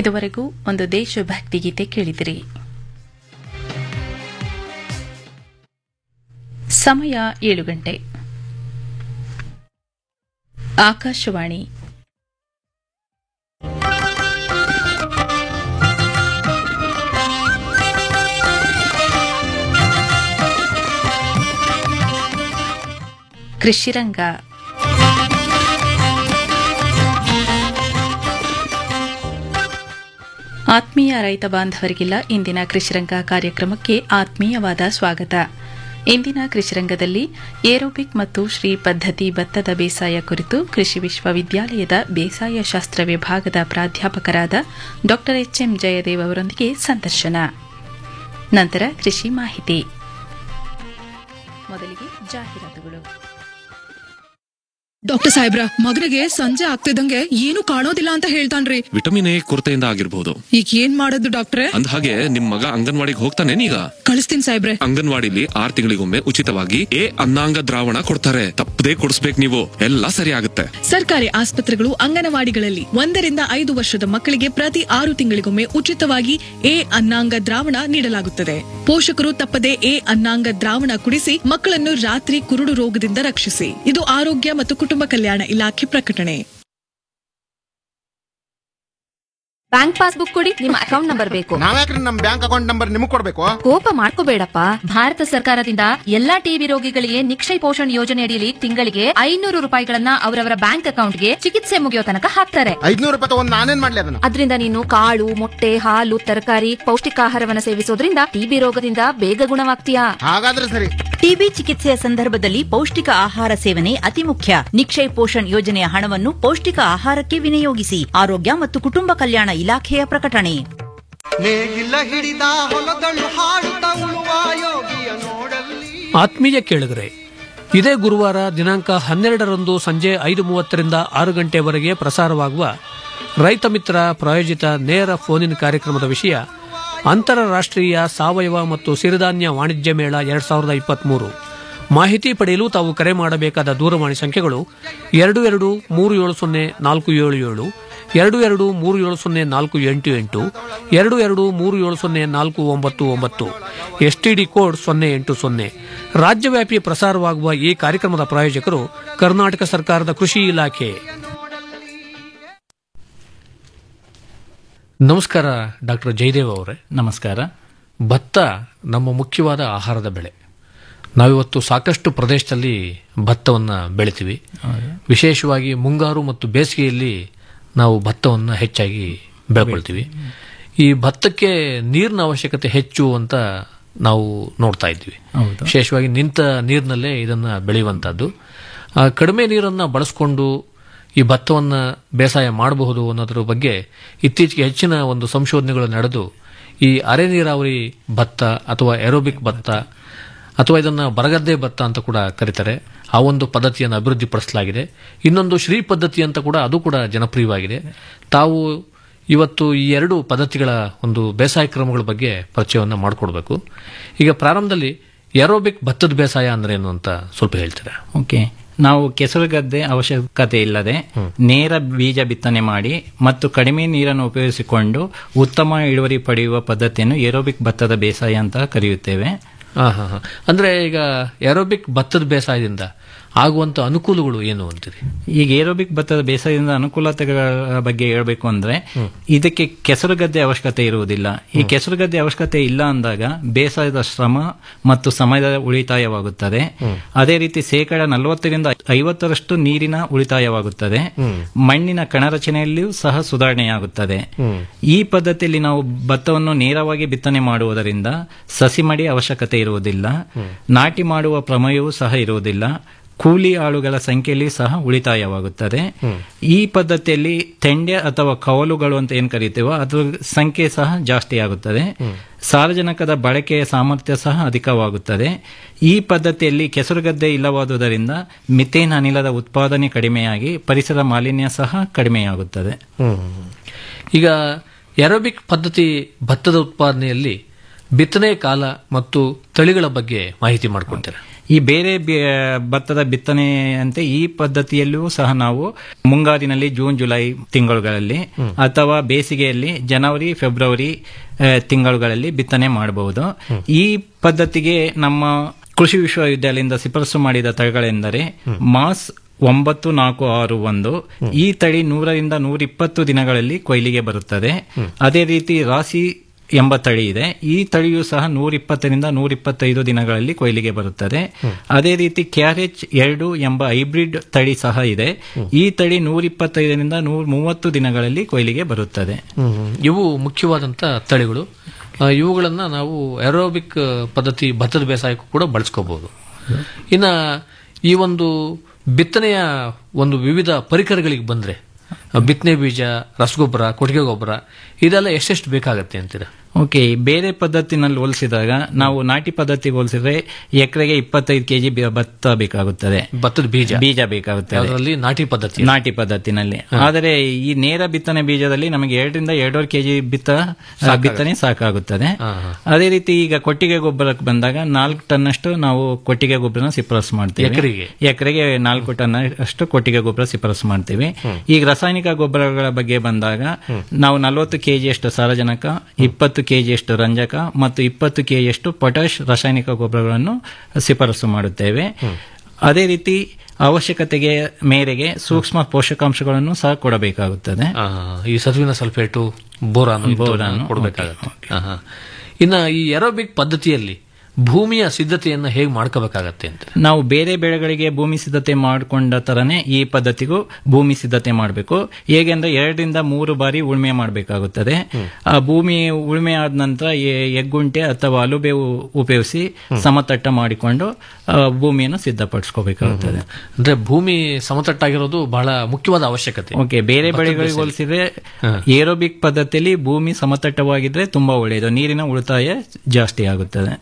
ಇದುವರೆಗೂ ಒಂದು ದೇಶಭಕ್ತಿ ಗೀತೆ ಕೇಳಿದಿರಿ ಸಮಯ ಏಳು ಗಂಟೆ ಆಕಾಶವಾಣಿ ಕೃಷಿರಂಗ ಆತ್ಮೀಯ ರೈತ ಬಾಂಧವರಿಗೆಲ್ಲ ಇಂದಿನ ಕೃಷಿರಂಗ ಕಾರ್ಯಕ್ರಮಕ್ಕೆ ಆತ್ಮೀಯವಾದ ಸ್ವಾಗತ ಇಂದಿನ ಕೃಷಿರಂಗದಲ್ಲಿ ಏರೋಬಿಕ್ ಮತ್ತು ಶ್ರೀ ಪದ್ಧತಿ ಭತ್ತದ ಬೇಸಾಯ ಕುರಿತು ಕೃಷಿ ವಿಶ್ವವಿದ್ಯಾಲಯದ ಬೇಸಾಯ ಶಾಸ್ತ್ರ ವಿಭಾಗದ ಪ್ರಾಧ್ಯಾಪಕರಾದ ಡಾ ಎಚ್ಎಂ ಜಯದೇವ್ ಅವರೊಂದಿಗೆ ಸಂದರ್ಶನ ನಂತರ ಕೃಷಿ ಮಾಹಿತಿ ಮೊದಲಿಗೆ ಜಾಹೀರಾತುಗಳು ಡಾಕ್ಟರ್ ಸಾಹೇಬ್ರ ಮಗನಿಗೆ ಸಂಜೆ ಆಗ್ತಿದಂಗೆ ಏನು ಕಾಣೋದಿಲ್ಲ ಅಂತ ಹೇಳ್ತಾನ್ರಿ ವಿಟಮಿನ್ ಎ ಕೊರತೆಯಿಂದ ಆಗಿರ್ಬೋದು ಈಗ ಏನ್ ಮಾಡೋದು ಡಾಕ್ಟ್ರೆ ಅಂದ ಹಾಗೆ ನಿಮ್ ಮಗ ಅಂಗನವಾಡಿಗೆ ಹೋಗ್ತಾನೆ ಈಗ ಕಳಿಸ್ತೀನಿ ಸಾಹೇಬ್ರೆ ಅಂಗನವಾಡಿಲಿ ಆರ್ ತಿಂಗಳಿಗೊಮ್ಮೆ ಉಚಿತವಾಗಿ ಎ ಅನ್ನಾಂಗ ದ್ರಾವಣ ಕೊಡ್ತಾರೆ ತಪ್ಪದೇ ಕೊಡಿಸ್ಬೇಕು ನೀವು ಎಲ್ಲ ಸರಿ ಆಗುತ್ತೆ ಸರ್ಕಾರಿ ಆಸ್ಪತ್ರೆಗಳು ಅಂಗನವಾಡಿಗಳಲ್ಲಿ ಒಂದರಿಂದ ಐದು ವರ್ಷದ ಮಕ್ಕಳಿಗೆ ಪ್ರತಿ ಆರು ತಿಂಗಳಿಗೊಮ್ಮೆ ಉಚಿತವಾಗಿ ಎ ಅನ್ನಾಂಗ ದ್ರಾವಣ ನೀಡಲಾಗುತ್ತದೆ ಪೋಷಕರು ತಪ್ಪದೆ ಎ ಅನ್ನಾಂಗ ದ್ರಾವಣ ಕುಡಿಸಿ ಮಕ್ಕಳನ್ನು ರಾತ್ರಿ ಕುರುಡು ರೋಗದಿಂದ ರಕ್ಷಿಸಿ ಇದು ಆರೋಗ್ಯ ಮತ್ತು ಕುಟುಂಬ ಕಲ್ಯಾಣ ಇಲಾಖೆ ಪ್ರಕಟಣೆ ಬ್ಯಾಂಕ್ ಪಾಸ್ಬುಕ್ ಕೊಡಿ ನಿಮ್ಮ ಅಕೌಂಟ್ ನಂಬರ್ ಬೇಕು ನಾವ್ಯಾಕ್ರಿ ನಮ್ ಬ್ಯಾಂಕ್ ಅಕೌಂಟ್ ನಂಬರ್ ನಿಮಗ್ ಕೊಡ್ಬೇಕು ಕೋಪ ಮಾಡ್ಕೋಬೇಡಪ್ಪ ಭಾರತ ಸರ್ಕಾರದಿಂದ ಎಲ್ಲಾ ಟಿಬಿ ರೋಗಿಗಳಿಗೆ ನಿಕ್ಷಯ ಪೋಷಣ್ ಯೋಜನೆ ಅಡಿಯಲ್ಲಿ ತಿಂಗಳಿಗೆ ಐನೂರು ರೂಪಾಯಿಗಳನ್ನ ಅವರವರ ಬ್ಯಾಂಕ್ ಅಕೌಂಟ್ಗೆ ಚಿಕಿತ್ಸೆ ಮುಗಿಯೋ ತನಕ ಹಾಕ್ತಾರೆ ಐದ್ನೂರು ರೂಪಾಯಿ ತಗೊಂಡ್ ನಾನೇನ್ ಮಾಡ್ಲಿ ಅದನ್ನ ಅದರಿಂದ ನೀನು ಕಾಳು ಮೊಟ್ಟೆ ಹಾಲು ತರಕಾರಿ ಪೌಷ್ಟಿಕಾಹಾರವನ್ನ ಸೇವಿಸೋದ್ರಿಂದ ಟಿಬಿ ರೋಗದಿಂದ ಬೇಗ ಗುಣವಾಗ್ತೀಯಾ ಹಾಗಾದ್ರೆ ಸರಿ ಟಿಬಿ ಚಿಕಿತ್ಸೆಯ ಸಂದರ್ಭದಲ್ಲಿ ಪೌಷ್ಟಿಕ ಆಹಾರ ಸೇವನೆ ಅತಿ ಮುಖ್ಯ ನಿಕ್ಷಯ್ ಪೋಷಣ್ ಯೋಜನೆಯ ಹಣವನ್ನು ಪೌಷ್ಟಿಕ ಆಹಾರಕ್ಕೆ ವಿನಿಯೋಗಿಸಿ ಆರೋಗ್ಯ ಮತ್ತು ಕುಟುಂಬ ಕಲ್ಯಾಣ ಇಲಾಖೆಯ ಪ್ರಕಟಣೆ ನೇಗಿಲ ಹಿಡಿದ ಹೊಲದಳು ಹಾಡುತ್ತ ಉಳುವ ಯೋಗಿಯ ನೋಡಲ್ಲಿ ಆತ್ಮೀಯ ಕೇಳಿದರೆ ಇದೇ ಗುರುವಾರ ದಿನಾಂಕ ಹನ್ನೆರಡರಂದು ಸಂಜೆ ಐದು ಮೂವತ್ತರಿಂದ ಆರು ಗಂಟೆವರೆಗೆ ಪ್ರಸಾರವಾಗುವ ರೈತ ಮಿತ್ರ ಪ್ರಾಯೋಜಿತ ನೇರ ಫೋನಿನ್ ಕಾರ್ಯಕ್ರಮದ ವಿಷಯ ಅಂತಾರಾಷ್ಟ್ರೀಯ ಸಾವಯವ ಮತ್ತು ಸಿರಿಧಾನ್ಯ ವಾಣಿಜ್ಯ ಮೇಳ ಎರಡ್ ಸಾವಿರದ ಇಪ್ಪತ್ಮೂರು ಮಾಹಿತಿ ಪಡೆಯಲು ತಾವು ಕರೆ ಮಾಡಬೇಕಾದ ದೂರವಾಣಿ ಸಂಖ್ಯೆಗಳು ಎರಡು ಎರಡು ಮೂರು ಏಳು ಸೊನ್ನೆ ನಾಲ್ಕು ಏಳು ಏಳು ಎರಡು ಎರಡು ಮೂರು ಏಳು ಸೊನ್ನೆ ನಾಲ್ಕು ಎಂಟು ಎಂಟು ಎರಡು ಎರಡು ಮೂರು ಏಳು ಸೊನ್ನೆ ನಾಲ್ಕು ಒಂಬತ್ತು ಒಂಬತ್ತು ಎಸ್ಟಿಡಿ ಕೋಡ್ ಸೊನ್ನೆ ಎಂಟು ಸೊನ್ನೆ ರಾಜ್ಯವ್ಯಾಪಿ ಪ್ರಸಾರವಾಗುವ ಈ ಕಾರ್ಯಕ್ರಮದ ಪ್ರಾಯೋಜಕರು ಕರ್ನಾಟಕ ಸರ್ಕಾರದ ಕೃಷಿ ಇಲಾಖೆ ನಮಸ್ಕಾರ ಡಾಕ್ಟರ್ ಜಯದೇವ್ ಅವರೇ ನಮಸ್ಕಾರ ಭತ್ತ ನಮ್ಮ ಮುಖ್ಯವಾದ ಆಹಾರದ ಬೆಳೆ ನಾವಿವತ್ತು ಸಾಕಷ್ಟು ಪ್ರದೇಶದಲ್ಲಿ ಭತ್ತವನ್ನು ಬೆಳಿತೀವಿ ವಿಶೇಷವಾಗಿ ಮುಂಗಾರು ಮತ್ತು ಬೇಸಿಗೆಯಲ್ಲಿ ನಾವು ಭತ್ತವನ್ನು ಹೆಚ್ಚಾಗಿ ಬೆಳ್ಕೊಳ್ತೀವಿ ಈ ಭತ್ತಕ್ಕೆ ನೀರಿನ ಅವಶ್ಯಕತೆ ಹೆಚ್ಚು ಅಂತ ನಾವು ನೋಡ್ತಾ ಇದ್ವಿ ಹೌದು. ವಿಶೇಷವಾಗಿ ನಿಂತ ನೀರಿನಲ್ಲೇ ಇದನ್ನ ಬೆಳೆಯುವಂತದ್ದು ಆ, ಕಡಿಮೆ ನೀರನ್ನ ಬಳಸ್ಕೊಂಡು ಈ ಭತ್ತವನ್ನು ಬೇಸಾಯ ಮಾಡಬಹುದು ಅನ್ನೋದ್ರ ಬಗ್ಗೆ ಇತ್ತೀಚೆಗೆ ಹೆಚ್ಚಿನ ಒಂದು ಸಂಶೋಧನೆಗಳು ನಡೆದು ಈ ಅರೆ ನೀರಾವರಿ ಭತ್ತ ಅಥವಾ ಏರೋಬಿಕ್ ಭತ್ತ ಅಥವಾ ಇದನ್ನ ಬರಗದ್ದೆ ಭತ್ತ ಅಂತ ಕೂಡ ಕರೀತಾರೆ ಆ ಒಂದು ಪದ್ಧತಿಯನ್ನು ಅಭಿವೃದ್ಧಿಪಡಿಸಲಾಗಿದೆ ಇನ್ನೊಂದು ಶ್ರೀ ಪದ್ಧತಿ ಅಂತ ಕೂಡ ಅದು ಕೂಡ ಜನಪ್ರಿಯವಾಗಿದೆ ತಾವು ಇವತ್ತು ಈ ಎರಡು ಪದ್ಧತಿಗಳ ಒಂದು ಬೇಸಾಯ ಕ್ರಮಗಳ ಬಗ್ಗೆ ಪರಿಚಯವನ್ನು ಮಾಡಿಕೊಡ್ಬೇಕು ಈಗ ಪ್ರಾರಂಭದಲ್ಲಿ ಏರೋಬಿಕ್ ಭತ್ತದ ಬೇಸಾಯ ಅಂದ್ರೆ ಏನು ಅಂತ ಸ್ವಲ್ಪ ಹೇಳ್ತೀರಾ ಓಕೆ ನಾವು ಕೆಸರು ಗದ್ದೆ ಅವಶ್ಯಕತೆ ಇಲ್ಲದೆ ನೇರ ಬೀಜ ಬಿತ್ತನೆ ಮಾಡಿ ಮತ್ತು ಕಡಿಮೆ ನೀರನ್ನು ಉಪಯೋಗಿಸಿಕೊಂಡು ಉತ್ತಮ ಇಳುವರಿ ಪಡೆಯುವ ಪದ್ಧತಿಯನ್ನು ಏರೋಬಿಕ್ ಭತ್ತದ ಬೇಸಾಯ ಅಂತ ಕರೆಯುತ್ತೇವೆ ಹಾ ಹಾ ಹಾ ಅಂದ್ರೆ ಈಗ ಏರೋಬಿಕ್ ಭತ್ತದ ಬೇಸಾಯದಿಂದ ಆಗುವಂತ ಅನುಕೂಲಗಳು ಏನು ಅಂತೀರಿ ಈಗ ಏರೋಬಿಕ್ ಭತ್ತದ ಬೇಸಾಯದಿಂದ ಅನುಕೂಲತೆಗಳ ಬಗ್ಗೆ ಹೇಳಬೇಕು ಅಂದ್ರೆ ಇದಕ್ಕೆ ಕೆಸರು ಗದ್ದೆ ಅವಶ್ಯಕತೆ ಇರುವುದಿಲ್ಲ ಈ ಕೆಸರು ಗದ್ದೆ ಅವಶ್ಯಕತೆ ಇಲ್ಲ ಅಂದಾಗ ಬೇಸಾಯದ ಶ್ರಮ ಮತ್ತು ಸಮಯದ ಉಳಿತಾಯವಾಗುತ್ತದೆ ಅದೇ ರೀತಿ ಶೇಕಡ ನಲವತ್ತರಿಂದ ಐವತ್ತರಷ್ಟು ನೀರಿನ ಉಳಿತಾಯವಾಗುತ್ತದೆ ಮಣ್ಣಿನ ಕಣರಚನೆಯಲ್ಲಿಯೂ ಸಹ ಸುಧಾರಣೆಯಾಗುತ್ತದೆ ಈ ಪದ್ಧತಿಯಲ್ಲಿ ನಾವು ಭತ್ತವನ್ನು ನೇರವಾಗಿ ಬಿತ್ತನೆ ಮಾಡುವುದರಿಂದ ಸಸಿ ಮಡಿ ಅವಶ್ಯಕತೆ ಇರುವುದಿಲ್ಲ ನಾಟಿ ಮಾಡುವ ಪ್ರಮೇಯವೂ ಸಹ ಇರುವುದಿಲ್ಲ ಕೂಲಿ ಆಳುಗಳ ಸಂಖ್ಯೆಯಲ್ಲಿ ಸಹ ಉಳಿತಾಯವಾಗುತ್ತದೆ ಈ ಪದ್ಧತಿಯಲ್ಲಿ ತೆಂಡೆ ಅಥವಾ ಕವಲುಗಳು ಅಂತ ಏನ್ ಕರಿತೀವೋ ಅದ್ರ ಸಂಖ್ಯೆ ಸಹ ಜಾಸ್ತಿ ಆಗುತ್ತದೆ ಸಾರಜನಕದ ಬಳಕೆಯ ಸಾಮರ್ಥ್ಯ ಸಹ ಅಧಿಕವಾಗುತ್ತದೆ ಈ ಪದ್ಧತಿಯಲ್ಲಿ ಕೆಸರುಗದ್ದೆ ಇಲ್ಲವಾದುದರಿಂದ ಮಿಥೇನ್ ಅನಿಲದ ಉತ್ಪಾದನೆ ಕಡಿಮೆಯಾಗಿ ಪರಿಸರ ಮಾಲಿನ್ಯ ಸಹ ಕಡಿಮೆಯಾಗುತ್ತದೆ ಈಗ ಏರೋಬಿಕ್ ಪದ್ಧತಿ ಭತ್ತದ ಉತ್ಪಾದನೆಯಲ್ಲಿ ಬಿತ್ತನೆ ಕಾಲ ಮತ್ತು ತಳಿಗಳ ಬಗ್ಗೆ ಮಾಹಿತಿ ಮಾಡ್ಕೊಡ್ತೀರಾ ಈ ಬೇರೆ ಬಿ- ಭತ್ತದ ಬಿತ್ತನೆ ಅಂತೆ ಈ ಪದ್ಧತಿಯಲ್ಲೂ ಸಹ ನಾವು ಮುಂಗಾರಿನಲ್ಲಿ ಜೂನ್ ಜುಲೈ ತಿಂಗಳುಗಳಲ್ಲಿ ಅಥವಾ ಬೇಸಿಗೆಯಲ್ಲಿ ಜನವರಿ ಫೆಬ್ರವರಿ ಆ, ತಿಂಗಳುಗಳಲ್ಲಿ ಬಿತ್ತನೆ ಮಾಡಬಹುದು ಈ ಪದ್ಧತಿಗೆ ನಮ್ಮ ಕೃಷಿ ವಿಶ್ವವಿದ್ಯಾಲಯದಿಂದ ಶಿಫಾರಸು ಮಾಡಿದ ತಳಿಗಳೆಂದರೆ ಮಾಸ್ ಒಂಬತ್ತು ನಾಲ್ಕು ಆರು ಒಂದು ಈ ತಳಿ ನೂರರಿಂದ ನೂರಿಪ್ಪತ್ತು ದಿನಗಳಲ್ಲಿ ಕೊಯ್ಲಿಗೆ ಬರುತ್ತದೆ ಅದೇ ರೀತಿ ರಾಶಿ ಎಂಬ ತಳಿ ಇದೆ ಈ ತಳಿಯು ಸಹ ನೂರಿಪ್ಪತ್ತರಿಂದ ನೂರಿಪ್ಪತ್ತೈದು ದಿನಗಳಲ್ಲಿ ಕೊಯ್ಲಿಗೆ ಬರುತ್ತದೆ ಅದೇ ರೀತಿ ಕ್ಯಾರೆಚ್ ಎರಡು ಎಂಬ ಹೈಬ್ರಿಡ್ ತಳಿ ಸಹ ಇದೆ ಈ ತಳಿ ನೂರಿಪ್ಪತ್ತೈದರಿಂದ ನೂರ ಮೂವತ್ತು ದಿನಗಳಲ್ಲಿ ಕೊಯ್ಲಿಗೆ ಬರುತ್ತದೆ ಇವು ಮುಖ್ಯವಾದಂತ ತಳಿಗಳು ಆ, ಇವುಗಳನ್ನ ನಾವು ಏರೋಬಿಕ್ ಪದ್ಧತಿ ಭತ್ತದ ಬೇಸಾಯಕ್ಕೂ ಕೂಡ ಬಳಸ್ಕೋಬಹುದು ಇನ್ನ ಈ ಒಂದು ಬಿತ್ತನೆಯ ಒಂದು ವಿವಿಧ ಪರಿಕರಗಳಿಗೆ ಬಂದ್ರೆ ಆ, ಬಿತ್ತನೆ ಬೀಜ ರಸಗೊಬ್ಬರ ಕೊಟ್ಟಿಗೆ ಗೊಬ್ಬರ ಇದೆಲ್ಲ ಎಷ್ಟೆಷ್ಟು ಬೇಕಾಗತ್ತೆ ಅಂತೀರಾ ಓಕೆ ಬೇರೆ ಪದ್ಧತಿನಲ್ಲಿ ಹೋಲಿಸಿದಾಗ ನಾವು ನಾಟಿ ಪದ್ಧತಿಗೆ ಹೋಲಿಸಿದ್ರೆ ಎಕರೆಗೆ ಇಪ್ಪತ್ತೈದು ಕೆಜಿ ಭತ್ತ ಬೇಕಾಗುತ್ತದೆ ಭತ್ತದ ಬೀಜ ಬೀಜ ಬೇಕಾಗುತ್ತದೆ ಅದರಲ್ಲಿ ನಾಟಿ ಪದ್ಧತಿ ನಾಟಿ ಪದ್ಧತಿನಲ್ಲಿ ಆದರೆ ಈ ನೇರ ಬಿತ್ತನೆ ಬೀಜದಲ್ಲಿ ನಮಗೆ ಎರಡರಿಂದ ಎರಡೂವರೆ ಕೆಜಿ ಬಿತ್ತ ಬಿತ್ತನೆ ಸಾಕಾಗುತ್ತದೆ ಅದೇ ರೀತಿ ಈಗ ಕೊಟ್ಟಿಗೆ ಗೊಬ್ಬರಕ್ಕೆ ಬಂದಾಗ ನಾಲ್ಕು ಟನ್ ಅಷ್ಟು ನಾವು ಕೊಟ್ಟಿಗೆ ಗೊಬ್ಬರನ ಶಿಫಾರಸು ಮಾಡ್ತೀವಿ ಎಕರೆಗೆ? ಎಕರೆಗೆ ನಾಲ್ಕು ಟನ್ ಅಷ್ಟು ಕೊಟ್ಟಿಗೆ ಗೊಬ್ಬರ ಶಿಫಾರಸು ಮಾಡ್ತೀವಿ ಈಗ ರಾಸಾಯನಿಕ ಗೊಬ್ಬರಗಳ ಬಗ್ಗೆ ಬಂದಾಗ ನಾವು ನಲವತ್ತು ಕೆಜಿಯಷ್ಟು ಸಾರಜನಕ ಇಪ್ಪತ್ತು ಕೆಜಿಯಷ್ಟು ರಂಜಕ ಮತ್ತು ಇಪ್ಪತ್ತು ಕೆಜಿಯಷ್ಟು ಪೊಟ್ಯಾಶ್ ರಾಸಾಯನಿಕ ಗೊಬ್ಬರಗಳನ್ನು ಶಿಫಾರಸು ಮಾಡುತ್ತೇವೆ ಅದೇ ರೀತಿ ಅವಶ್ಯಕತೆಗೆ ಮೇರೆಗೆ ಸೂಕ್ಷ್ಮ ಪೋಷಕಾಂಶಗಳನ್ನು ಸಹ ಕೊಡಬೇಕಾಗುತ್ತದೆ ಆ, ಈ ಸತುವಿನ ಸಲ್ಫೇಟು ಬೋರಾನು ಇಂಥವನ್ನ ಬೋರಾನು, ಕೊಡಬೇಕಾಗತ್ತೆ ಆಹಾ. ಇನ್ನ ಈ ಎರೋಬಿಕ್ ಪದ್ಧತಿಯಲ್ಲಿ ಭೂಮಿಯ ಸಿದ್ಧತೆಯನ್ನ ಹೇಗೆ ಮಾಡ್ಕೋಬೇಕಾಗತ್ತೆ ಅಂತ ನಾವು ಬೇರೆ ಬೆಳೆಗಳಿಗೆ ಭೂಮಿ ಸಿದ್ಧತೆ ಮಾಡಿಕೊಂಡ ತರನೇ ಈ ಪದ್ಧತಿಗೂ ಭೂಮಿ ಸಿದ್ಧತೆ ಮಾಡಬೇಕು ಹೇಗೆಂದ್ರೆ ಎರಡರಿಂದ ಮೂರು ಬಾರಿ ಉಳುಮೆ ಮಾಡಬೇಕಾಗುತ್ತದೆ ಆ ಭೂಮಿ ಉಳುಮೆ ಆದ ನಂತರ ಎ- ಎಗ್ಗುಂಟೆ ಅಥವಾ ಅಲುಬೆ ಉ- ಉಪಯೋಗಿಸಿ ಸಮತಟ್ಟ ಮಾಡಿಕೊಂಡು ಆ, ಭೂಮಿಯನ್ನು ಸಿದ್ಧಪಡಿಸ್ಕೋಬೇಕಾಗುತ್ತದೆ ಅಂದ್ರೆ ಭೂಮಿ ಸಮತಟ್ಟಾಗಿರೋದು ಬಹಳ ಮುಖ್ಯವಾದ ಅವಶ್ಯಕತೆ ಓಕೆ ಬೇರೆ ಭತ್ತದ ಬೆಳೆಗಳಿಗೆ ಬೇಸಾಯ. ಹೋಲಿಸಿದ್ರೆ ಏರೋಬಿಕ್ ಪದ್ಧತಿಯಲ್ಲಿ ಭೂಮಿ ಸಮತಟ್ಟವಾಗಿದ್ರೆ ತುಂಬಾ ಒಳ್ಳೆಯದು ನೀರಿನ ಉಳಿತಾಯ ಜಾಸ್ತಿ ಆಗುತ್ತದೆ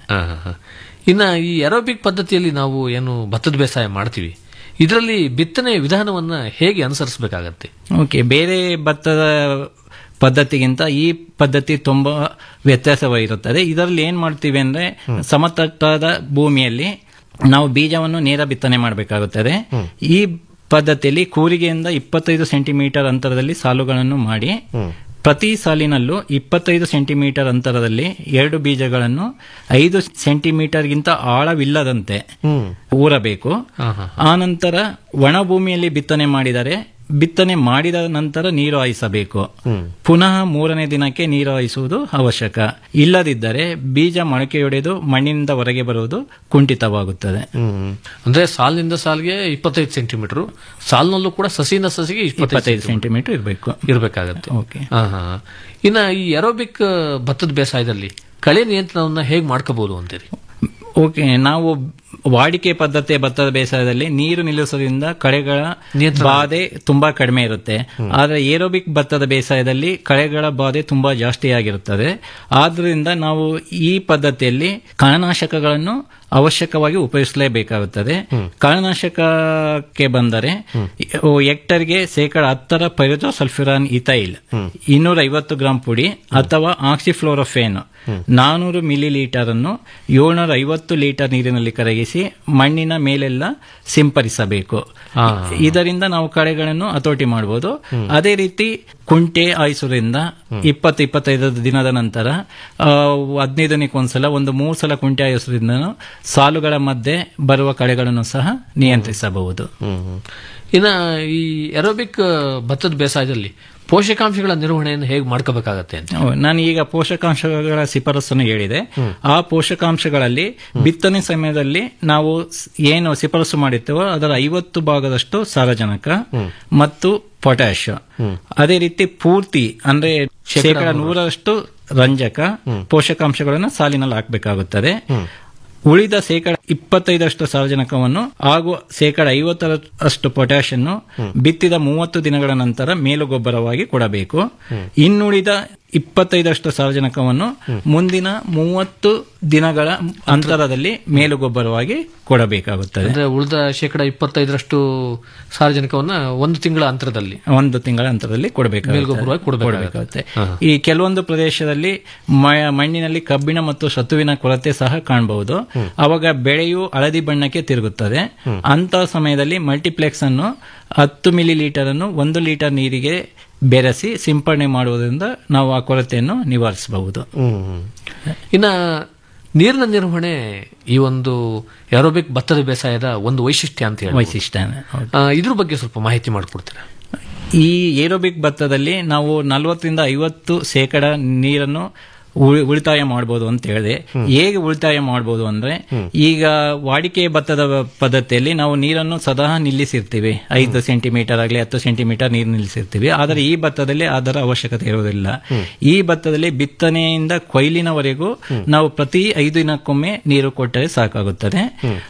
ಇನ್ನ ಈ ಎರೋಬಿಕ್ ಪದ್ಧತಿಯಲ್ಲಿ ನಾವು ಏನು ಭತ್ತದ ಬೇಸಾಯ ಮಾಡ್ತೀವಿ ಇದರಲ್ಲಿ ಬಿತ್ತನೆ ವಿಧಾನವನ್ನ ಹೇಗೆ ಅನುಸರಿಸಬೇಕಾಗತ್ತೆ ಓಕೆ ಬೇರೆ ಭತ್ತದ ಪದ್ಧತಿಗಿಂತ ಈ ಪದ್ಧತಿ ತುಂಬಾ ವ್ಯತ್ಯಾಸವಾಗಿರುತ್ತದೆ ಇದರಲ್ಲಿ ಏನ್ ಮಾಡ್ತೀವಿ ಅಂದ್ರೆ ಸಮತಟ್ಟಾದ ಭೂಮಿಯಲ್ಲಿ ನಾವು ಬೀಜವನ್ನು ನೇರ ಬಿತ್ತನೆ ಮಾಡಬೇಕಾಗುತ್ತದೆ ಈ ಪದ್ಧತಿಯಲ್ಲಿ ಕೂರಿಗೆಯಿಂದ ಇಪ್ಪತ್ತೈದು ಸೆಂಟಿಮೀಟರ್ ಅಂತರದಲ್ಲಿ ಸಾಲುಗಳನ್ನು ಮಾಡಿ ಪ್ರತಿ ಸಾಲಿನಲ್ಲೂ ಇಪ್ಪತ್ತೈದು ಸೆಂಟಿಮೀಟರ್ ಅಂತರದಲ್ಲಿ ಎರಡು ಬೀಜಗಳನ್ನು ಐದು ಸೆಂಟಿಮೀಟರ್ಗಿಂತ ಆಳವಿಲ್ಲದಂತೆ ಊರಬೇಕು ಆನಂತರ ಒಣ ಭೂಮಿಯಲ್ಲಿ ಬಿತ್ತನೆ ಮಾಡಿದರೆ ಬಿತ್ತನೆ ಮಾಡಿದ ನಂತರ ನೀರು ಹಾಯಿಸಬೇಕು ಪುನಃ ಮೂರನೇ ದಿನಕ್ಕೆ ನೀರು ಹಾಯಿಸುವುದು ಅವಶ್ಯಕ ಇಲ್ಲದಿದ್ದರೆ ಬೀಜ ಮೊಳಕೆಯೊಡೆದು ಮಣ್ಣಿನಿಂದ ಹೊರಗೆ ಬರುವುದು ಕುಂಠಿತವಾಗುತ್ತದೆ ಅಂದ್ರೆ ಸಾಲಿನಿಂದ ಸಾಲಿಗೆ ಇಪ್ಪತ್ತೈದು ಸೆಂಟಿಮೀಟರ್ ಸಾಲಿನಲ್ಲೂ ಕೂಡ ಸಸಿನ ಸಸಿಗೆ ಇಪ್ಪತ್ತೈದು ಸೆಂಟಿಮೀಟರ್ ಇರಬೇಕು ಇರಬೇಕಾಗತ್ತೆ ಓಕೆ ಆಹಾ. ಇನ್ನ ಈ ಎರೋಬಿಕ್ ಭತ್ತದ ಬೇಸಾಯದಲ್ಲಿ ಕಳೆ ನಿಯಂತ್ರಣವನ್ನ ಹೇಗೆ ಮಾಡ್ಕೋಬಹುದು ಅಂತೀರಿ ಓಕೆ ನಾವು ವಾಡಿಕೆ ಪದ್ಧತಿಯ ಭತ್ತದ ಬೇಸಾಯದಲ್ಲಿ ನೀರು ನಿಲ್ಲಿಸೋದ್ರಿಂದ ಕಳೆಗಳ ಬಾಧೆ ತುಂಬಾ ಕಡಿಮೆ ಇರುತ್ತೆ ಆದ್ರೆ ಏರೋಬಿಕ್ ಭತ್ತದ ಬೇಸಾಯದಲ್ಲಿ ಕಳೆಗಳ ಬಾಧೆ ತುಂಬಾ ಜಾಸ್ತಿ ಆಗಿರುತ್ತದೆ ಆದ್ರಿಂದ ನಾವು ಈ ಪದ್ಧತಿಯಲ್ಲಿ ಕಳೆನಾಶಕಗಳನ್ನು ಅವಶ್ಯಕವಾಗಿ ಉಪಯೋಗಿಸಲೇಬೇಕಾಗುತ್ತದೆ ಕಳೆನಾಶಕಕ್ಕೆ ಬಂದರೆ ಹೆಕ್ಟರ್ಗೆ ಶೇಕಡ ಹತ್ತರ ಪೈರೋಜೋಸಲ್ಫ್ಯೂರಾನ್ ಇಥೈಲ್ ಇನ್ನೂರ ಐವತ್ತು ಗ್ರಾಂ ಪುಡಿ ಅಥವಾ ಆಕ್ಸಿಫ್ಲೋರೋಫೇನ್ ನಾನೂರು ಮಿಲಿ ಲೀಟರ್ ಅನ್ನು ಏಳ್ನೂರ ಐವತ್ತು ಲೀಟರ್ ನೀರಿನಲ್ಲಿ ಕರಗಿಸಿ ಮಣ್ಣಿನ ಮೇಲೆಲ್ಲ ಸಿಂಪರಿಸಬೇಕು ಇದರಿಂದ ನಾವು ಕಳೆಗಳನ್ನು ಹತೋಟಿ ಮಾಡಬಹುದು ಅದೇ ರೀತಿ ಕುಂಟೆ ಆಯಿಸೋದ್ರಿಂದ ಇಪ್ಪತ್ತು ಇಪ್ಪತ್ತೈದು ದಿನದ ನಂತರ ಆ, ಹದಿನೈದು ದಿನಕ್ಕೊಂದ್ಸಲ ಒಂದು ಮೂರು ಸಲ ಕುಂಟೆ ಆಯಿಸೋದ್ರಿಂದ ಸಾಲುಗಳ ಮಧ್ಯೆ ಬರುವ ಕಳೆಗಳನ್ನು ಸಹ ನಿಯಂತ್ರಿಸಬಹುದು ಇನ್ನ ಈ ಎರೋಬಿಕ್ ಭತ್ತದ ಬೇಸಾಯದಲ್ಲಿ ಪೋಷಕಾಂಶಗಳ ನಿರ್ವಹಣೆಯನ್ನು ಹೇಗೆ ಮಾಡ್ಕೋಬೇಕಾಗತ್ತೆ ಅಂತ ಹೌದು, ನಾನು ಈಗ ಪೋಷಕಾಂಶಗಳ ಶಿಫಾರಸನ್ನು ಹೇಳಿದೆ ಆ ಪೋಷಕಾಂಶಗಳಲ್ಲಿ ಬಿತ್ತನೆ ಸಮಯದಲ್ಲಿ ನಾವು ಸ್- ಏನು ಶಿಫಾರಸು ಮಾಡಿರ್ತೇವೋ ಅದರ ಐವತ್ತು ಭಾಗದಷ್ಟು ಸಾರಜನಕ ಮತ್ತು ಪೊಟ್ಯಾಶ್ ಅದೇ ರೀತಿ ಪೂರ್ತಿ ಅಂದ್ರೆ ಶೇಕಡ ನೂರರಷ್ಟು ರಂಜಕ ಪೋಷಕಾಂಶಗಳನ್ನು ಸಾಲಿನಲ್ಲಿ ಹಾಕಬೇಕಾಗುತ್ತದೆ ಉಳಿದ ಶೇಕಡ ಇಪ್ಪತ್ತೈದರಷ್ಟು ಸಾರಜನಕವನ್ನು ಹಾಗೂ ಶೇಕಡ ಐವತ್ತರಷ್ಟು ಪೊಟ್ಯಾಶ್ ಅನ್ನು ಬಿತ್ತಿದ ಮೂವತ್ತು ದಿನಗಳ ನಂತರ ಮೇಲುಗೊಬ್ಬರವಾಗಿ ಕೊಡಬೇಕು ಇನ್ನುಳಿದ ಇಪ್ಪತ್ತೈದರಷ್ಟು ಸಾರಜನಕವನ್ನು ಮುಂದಿನ ಮೂವತ್ತು ದಿನಗಳ ಅಂತರದಲ್ಲಿ ಮೇಲುಗೊಬ್ಬರವಾಗಿ ಕೊಡಬೇಕಾಗುತ್ತದೆ ಅಂದ್ರೆ ಉಳಿದ ಶೇಕಡ ಇಪ್ಪತ್ತೈದರಷ್ಟು ಸಾರ್ವಜನಿಕವನ್ನ ಒಂದು ತಿಂಗಳ ಅಂತರದಲ್ಲಿ ಒಂದು ತಿಂಗಳ ಅಂತರದಲ್ಲಿ ಮೇಲ್ಗೊಬ್ಬರವಾಗಿ ಕೊಡಬೇಕಾಗುತ್ತೆ ಕೊಡಬೇಕಾಗುತ್ತೆ. ಈ ಕೆಲವೊಂದು ಪ್ರದೇಶದಲ್ಲಿ ಮ- ಮಣ್ಣಿನಲ್ಲಿ ಕಬ್ಬಿಣ ಮತ್ತು ಸತುವಿನ ಕೊರತೆ ಸಹ ಕಾಣಬಹುದು ಅವಾಗ ಬೆಳೆಯು ಹಳದಿ ಬಣ್ಣಕ್ಕೆ ತಿರುಗುತ್ತದೆ ಅಂತ ಸಮಯದಲ್ಲಿ ಮಲ್ಟಿಪ್ಲೆಕ್ಸ್ ಅನ್ನು ಹತ್ತು ಮಿಲಿ ಲೀಟರ್ ಅನ್ನು ಒಂದು ಲೀಟರ್ ನೀರಿಗೆ ಬೆರೆಸಿ ಸಿಂಪಡಣೆ ಮಾಡುವುದರಿಂದ ನಾವು ಆ ಕೊರತೆಯನ್ನು ನಿವಾರಿಸಬಹುದು ಇನ್ನ ನೀರಿನ ನಿರ್ವಹಣೆ ಈ ಒಂದು ಏರೋಬಿಕ್ ಭತ್ತದ ಬೇಸಾಯದ ಒಂದು ವೈಶಿಷ್ಟ್ಯ ಅಂತ ಹೇಳಿ ವೈಶಿಷ್ಟ್ಯ ಇದ್ರ ಬಗ್ಗೆ ಸ್ವಲ್ಪ ಮಾಹಿತಿ ಮಾಡಿಕೊಡ್ತೀರಾ ಈ ಏರೋಬಿಕ್ ಭತ್ತದಲ್ಲಿ ನಾವು ನಲವತ್ತರಿಂದ ಐವತ್ತು ಶೇಕಡ ನೀರನ್ನು ಉಳಿ- ಉಳಿತಾಯ ಮಾಡಬಹುದು ಅಂತ ಹೇಳಿದೆ ಹೇಗೆ ಉಳಿತಾಯ ಮಾಡಬಹುದು ಅಂದ್ರೆ ಈಗ ವಾಡಿಕೆ ಭತ್ತದ ಪದ್ಧತಿಯಲ್ಲಿ ನಾವು ನೀರನ್ನು ಸದಾ ನಿಲ್ಲಿಸಿರ್ತೀವಿ ಐದು ಸೆಂಟಿಮೀಟರ್ ಆಗಲಿ ಹತ್ತು ಸೆಂಟಿಮೀಟರ್ ನೀರು ನಿಲ್ಲಿಸಿರ್ತೀವಿ ಆದರೆ ಈ ಭತ್ತದಲ್ಲಿ ಅದರ ಅವಶ್ಯಕತೆ ಇರುವುದಿಲ್ಲ ಈ ಭತ್ತದಲ್ಲಿ ಬಿತ್ತನೆಯಿಂದ ಕೊಯ್ಲಿನವರೆಗೂ ನಾವು ಪ್ರತಿ ಐದು ದಿನಕ್ಕೊಮ್ಮೆ ನೀರು ಕೊಟ್ಟರೆ ಸಾಕಾಗುತ್ತದೆ